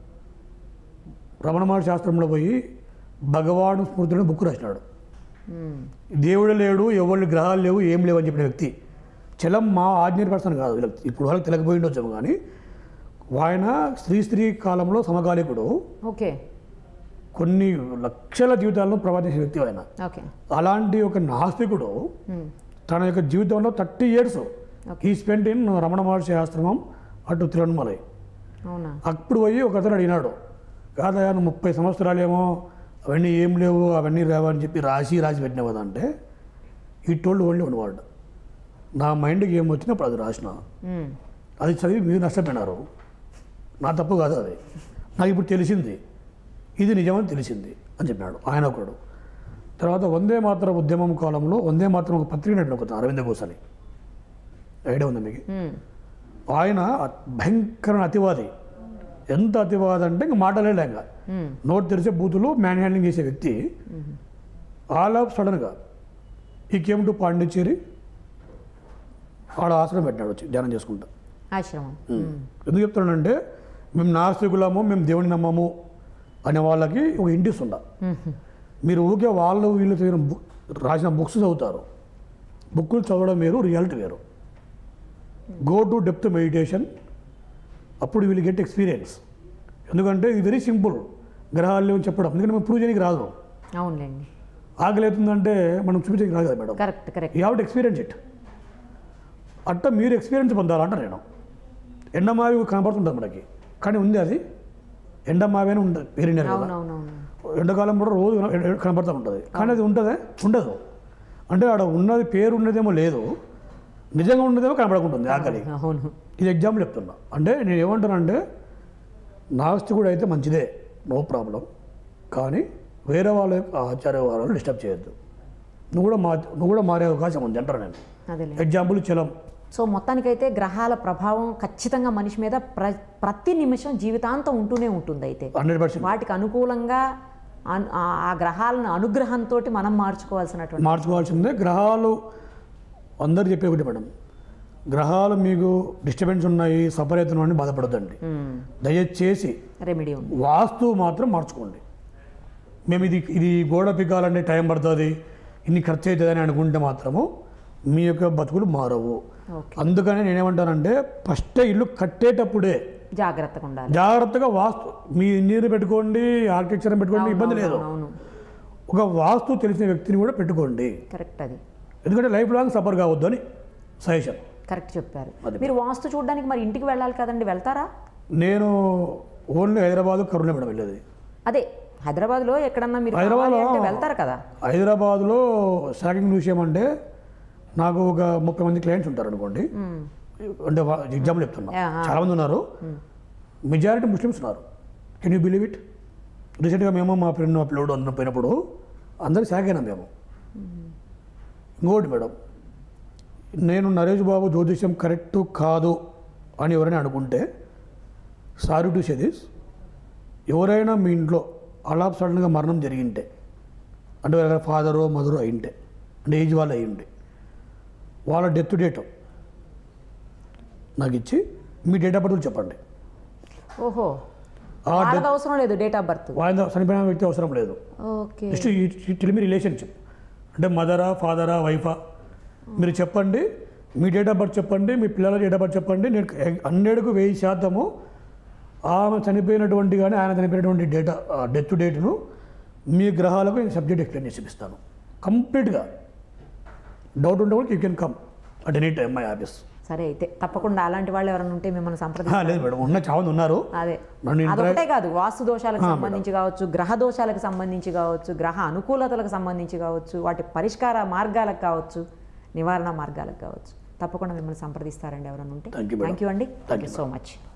రమణ మహర్షి శాస్త్రంలో పోయి భగవాను స్మృతులను బుక్ రాసినాడు మ్మ్. దేవుడు లేడు ఎవరి గ్రహాలు లేవు ఏం లేవు అని చెప్పిన వ్యక్తి చలం మా ఆర్డినరీ పర్సన్ కాదు వీళ్ళకి ఇప్పుడు వాళ్ళకి తెలియకపోయి ఉండొచ్చాము కానీ ఆయన స్త్రీ స్త్రీ కాలంలో సమకాలికుడు ఓకే కొన్ని లక్షల జీవితాలను ప్రభావితం వ్యక్తి ఆయన ఓకే అలాంటి ఒక నాస్తికుడు మ్మ్. తన యొక్క జీవితంలో థర్టీ ఇయర్స్ ఈ స్పెండ్ ఇన్ రమణ మహర్షి ఆశ్రమం అటు తిరువణమలై అవునా అప్పుడు పోయి ఒక అతను అడిగినాడు కాదయా నువ్వు ముప్పై సంవత్సరాలేమో అవన్నీ ఏం లేవు అవన్నీ లేవు అని చెప్పి రాసి రాసి పెట్టినావు కదా అంటే ఈ టోల్డ్ ఓన్లీ వన్ వర్డ్ నా మైండ్కి ఏం వచ్చినప్పుడు అది రాసిన మ్మ్. అది చదివి మీరు నష్టపోయినారు నా తప్పు కాదు అది నాకు ఇప్పుడు తెలిసింది ఇది నిజమని తెలిసింది అని చెప్పినాడు ఆయన ఒకడు తర్వాత వందే మాత్ర ఉద్యమం కాలంలో వందే మాత్రం ఒక పత్రిక నడిన ఒక అరవింద ఘోషని ఐడియా ఉంది మీకు మ్మ్. ఆయన భయంకరమైన అతివాది ఎంత అతివాది అంటే ఇంకా మాటలే లేక మ్మ్. నోట్ తెరిచే బూతులు మ్యాన్ హ్యాండ్లింగ్ చేసే వ్యక్తి ఆల్ ఆఫ్ సడన్గా ఈ కేమ్ టు పాండిచ్చేరి ఆడ ఆశ్రమం పెట్టినాడు వచ్చి ధ్యానం చేసుకుంటా ఆశ్రమం మ్మ్. ఎందుకు చెప్తున్నానంటే మేము నాస్తికులము మేము దేవుని నమ్మము అనే వాళ్ళకి ఒక ఇంటిస్ ఉండ మ్మ్. మీరు ఊరికే వాళ్ళు వీళ్ళు చదివిన బుక్ రాసిన బుక్స్ చదువుతారు బుక్కులు చదవడం వేరు రియాలిటీ వేరు గో టు డెప్త్ మెడిటేషన్ అప్పుడు వీళ్ళు గెట్ ఎక్స్పీరియన్స్ ఎందుకంటే ఇది వెరీ సింపుల్ గ్రహాలు లేవని చెప్పడం ఎందుకంటే మనం ప్రూవ్ చేయడానికి రాదు అవునులేండి ఆకలి అవుతుందంటే మనం చూపించడానికి రాదు కదా madam correct correct you have to experience it అట్ట మీరు ఎక్స్పీరియన్స్ పొందాలంట నేను ఎండమావి కనపడుతుంటుంది మనకి కానీ ఉంది అది ఎండమావి అని ఉంటుంది పేరినారు కదా అవునవునవును ఎండాకాలం కూడా రోజు కన- కనపడుతూ ఉంటుంది కానీ అది ఉంటుందే ఉండదు అంటే ఆడ ఉన్నది పేరు ఉన్నదేమో లేదు నిజంగా ఉన్నదేమో కనపడకుంటుంది ఆకలి అవును ఇది ఎగ్జాంపుల్ చెప్తున్నా అంటే నేను ఏమంటానంటే నాస్తికుడు అయితే మంచిదే నో ప్రాబ్లం కానీ వేరే వాళ్ళ యొక్క ఆచార వ్యవహారాలు డిస్టర్బ్ చేయొద్దు నువ్వు కూడా మా నువ్వు కూడా మారే అవకాశం ఉంది అంటారు నేను అదేలే ఎగ్జాంపుల్ చలం సో మొత్తానికైతే గ్రహాల ప్రభావం ఖచ్చితంగా మనిషి మీద ప్ర ప్రతి నిమిషం జీవితాంతం ఉంటూనే ఉంటుంది అయితే హండ్రెడ్ పర్సెంట్ వాటికి అనుకూలంగా అను- ఆ- ఆ గ్రహాలను అనుగ్రహంతో మనం మార్చుకోవాల్సినటువంటి మార్చుకోవాల్సిందే గ్రహాలు అందరు చెప్పే ఒకటి మేడం గ్రహాలు మీకు డిస్టర్బెన్స్ ఉన్నాయి సఫర్ అవుతున్నాయని బాధపడద్దండి దయచేసి రెమెడీ ఉంది వాస్తు మాత్రం మార్చుకోండి మేము ఇది ఇది గోడ పికాలంటే టైం పడుతుంది ఇన్ని ఖర్చు అవుతుంది అని అనుకుంటే మాత్రము మీ యొక్క బతుకులు మారవు ఓకే అందుకని నేనేమంటానంటే ఫస్ట్ ఇల్లు కట్టేటప్పుడే జాగ్రత్తగా ఉండాలి జాగ్రత్తగా వాస్తు మీ ఇంజనీర్ పెట్టుకోండి ఆర్కిటెక్చర్ పెట్టుకోండి ఇబ్బంది లేదు అవును ఒక వాస్తు తెలిసిన వ్యక్తిని కూడా పెట్టుకోండి కరెక్ట్ అది ఎందుకంటే లైఫ్ లాంగ్ సఫర్ కావద్దు అని సజెషన్ కరెక్ట్ చెప్పారు మీరు వాస్తు చూడడానికి మరి ఇంటికి వెళ్ళాలి కదండి వెళ్తారా నేను ఓన్లీ హైదరాబాద్ కరుణ మేడం వెళ్ళేది అదే హైదరాబాద్లో ఎక్కడన్నా మీరు హైదరాబాద్లో- కావాలి అంటే వెళ్తారు కదా హైదరాబాద్లో షాకింగ్ విషయం అంటే నాకు ఒక ముప్పై మంది క్లయింట్స్ ఉంటారు అనుకోండి మ్మ్. అంటే ఎగ్జాంపుల్ చెప్తున్నా యా, ఆ. చాలామంది ఉన్నారు మెజారిటీ ముస్లిమ్స్ ఉన్నారు కెన్ యూ బిలీవ్ ఇట్ రీసెంట్గా మేము మా ఫ్రెండ్ మా పిల్లడు అందరం పోయినప్పుడు అందరికి సాగైనా మేము ఇంకోటి మేడం నేను నరేష్ బాబు జ్యోతిష్యం కరెక్ట్ కాదు అని ఎవరైనా అనుకుంటే సారీ టు సే దిస్ ఎవరైనా మీ ఇంట్లో అలా సడన్గా మరణం జరిగింటే అంటే వాళ్ళ ఫాదరో మదరో అయింటే అంటే ఏజ్ వాళ్ళు అయి ఉంటే వాళ్ళ డెత్ డేట్ నాకు ఇచ్చి మీ డేట్ ఆఫ్ బర్త్ చెప్పండి ఓహో ఆ వాళ్ళది అవసరం లేదు డేట్ ఆఫ్ బర్త్ వాళ్ళ చనిపోయిన వ్యక్తి అవసరం లేదు ఓకే జస్ట్ టెలిమి రిలేషన్షిప్ అంటే మదరా ఫాదరా వైఫా మీరు చెప్పండి మీ డేట్ ఆఫ్ బర్త్ చెప్పండి మీ పిల్లల డేట్ ఆఫ్ బర్త్ చెప్పండి నేను హండ్రెడ్కు వెయ్యి శాతము ఆమె చనిపోయినటువంటి కానీ ఆయన చనిపోయినటువంటి డేటా డెత్ డేట్ను మీ గ్రహాలకు నేను సబ్జెక్ట్ ఎక్స్ప్లెయిన్ చేసి ఇస్తాను కంప్లీట్గా డౌట్ ఉంటే కూడా you can come at any time my office సరే అయితే తప్పకుండా అలాంటి వాళ్ళు ఎవరైనా ఉంటే మిమ్మల్ని సంప్రదించాలి లేదు మేడం ఉన్న చాలా మంది ఉన్నారు అదే నన్ను ఇంట్రా- అదొకటే కాదు వాస్తు దోషాలకు సంబంధించి కావచ్చు గ్రహ దోషాలకు సంబంధించి కావచ్చు గ్రహ అనుకూలతలకు సంబంధించి కావచ్చు వాటి పరిష్కార మార్గాలకు కావచ్చు నివారణ మార్గాలకు కావచ్చు తప్పకుండా మిమ్మల్ని సంప్రదిస్తారండి ఎవరైనా ఉంటే Thank you, madam. Thank you అండి Thank thank you, you so much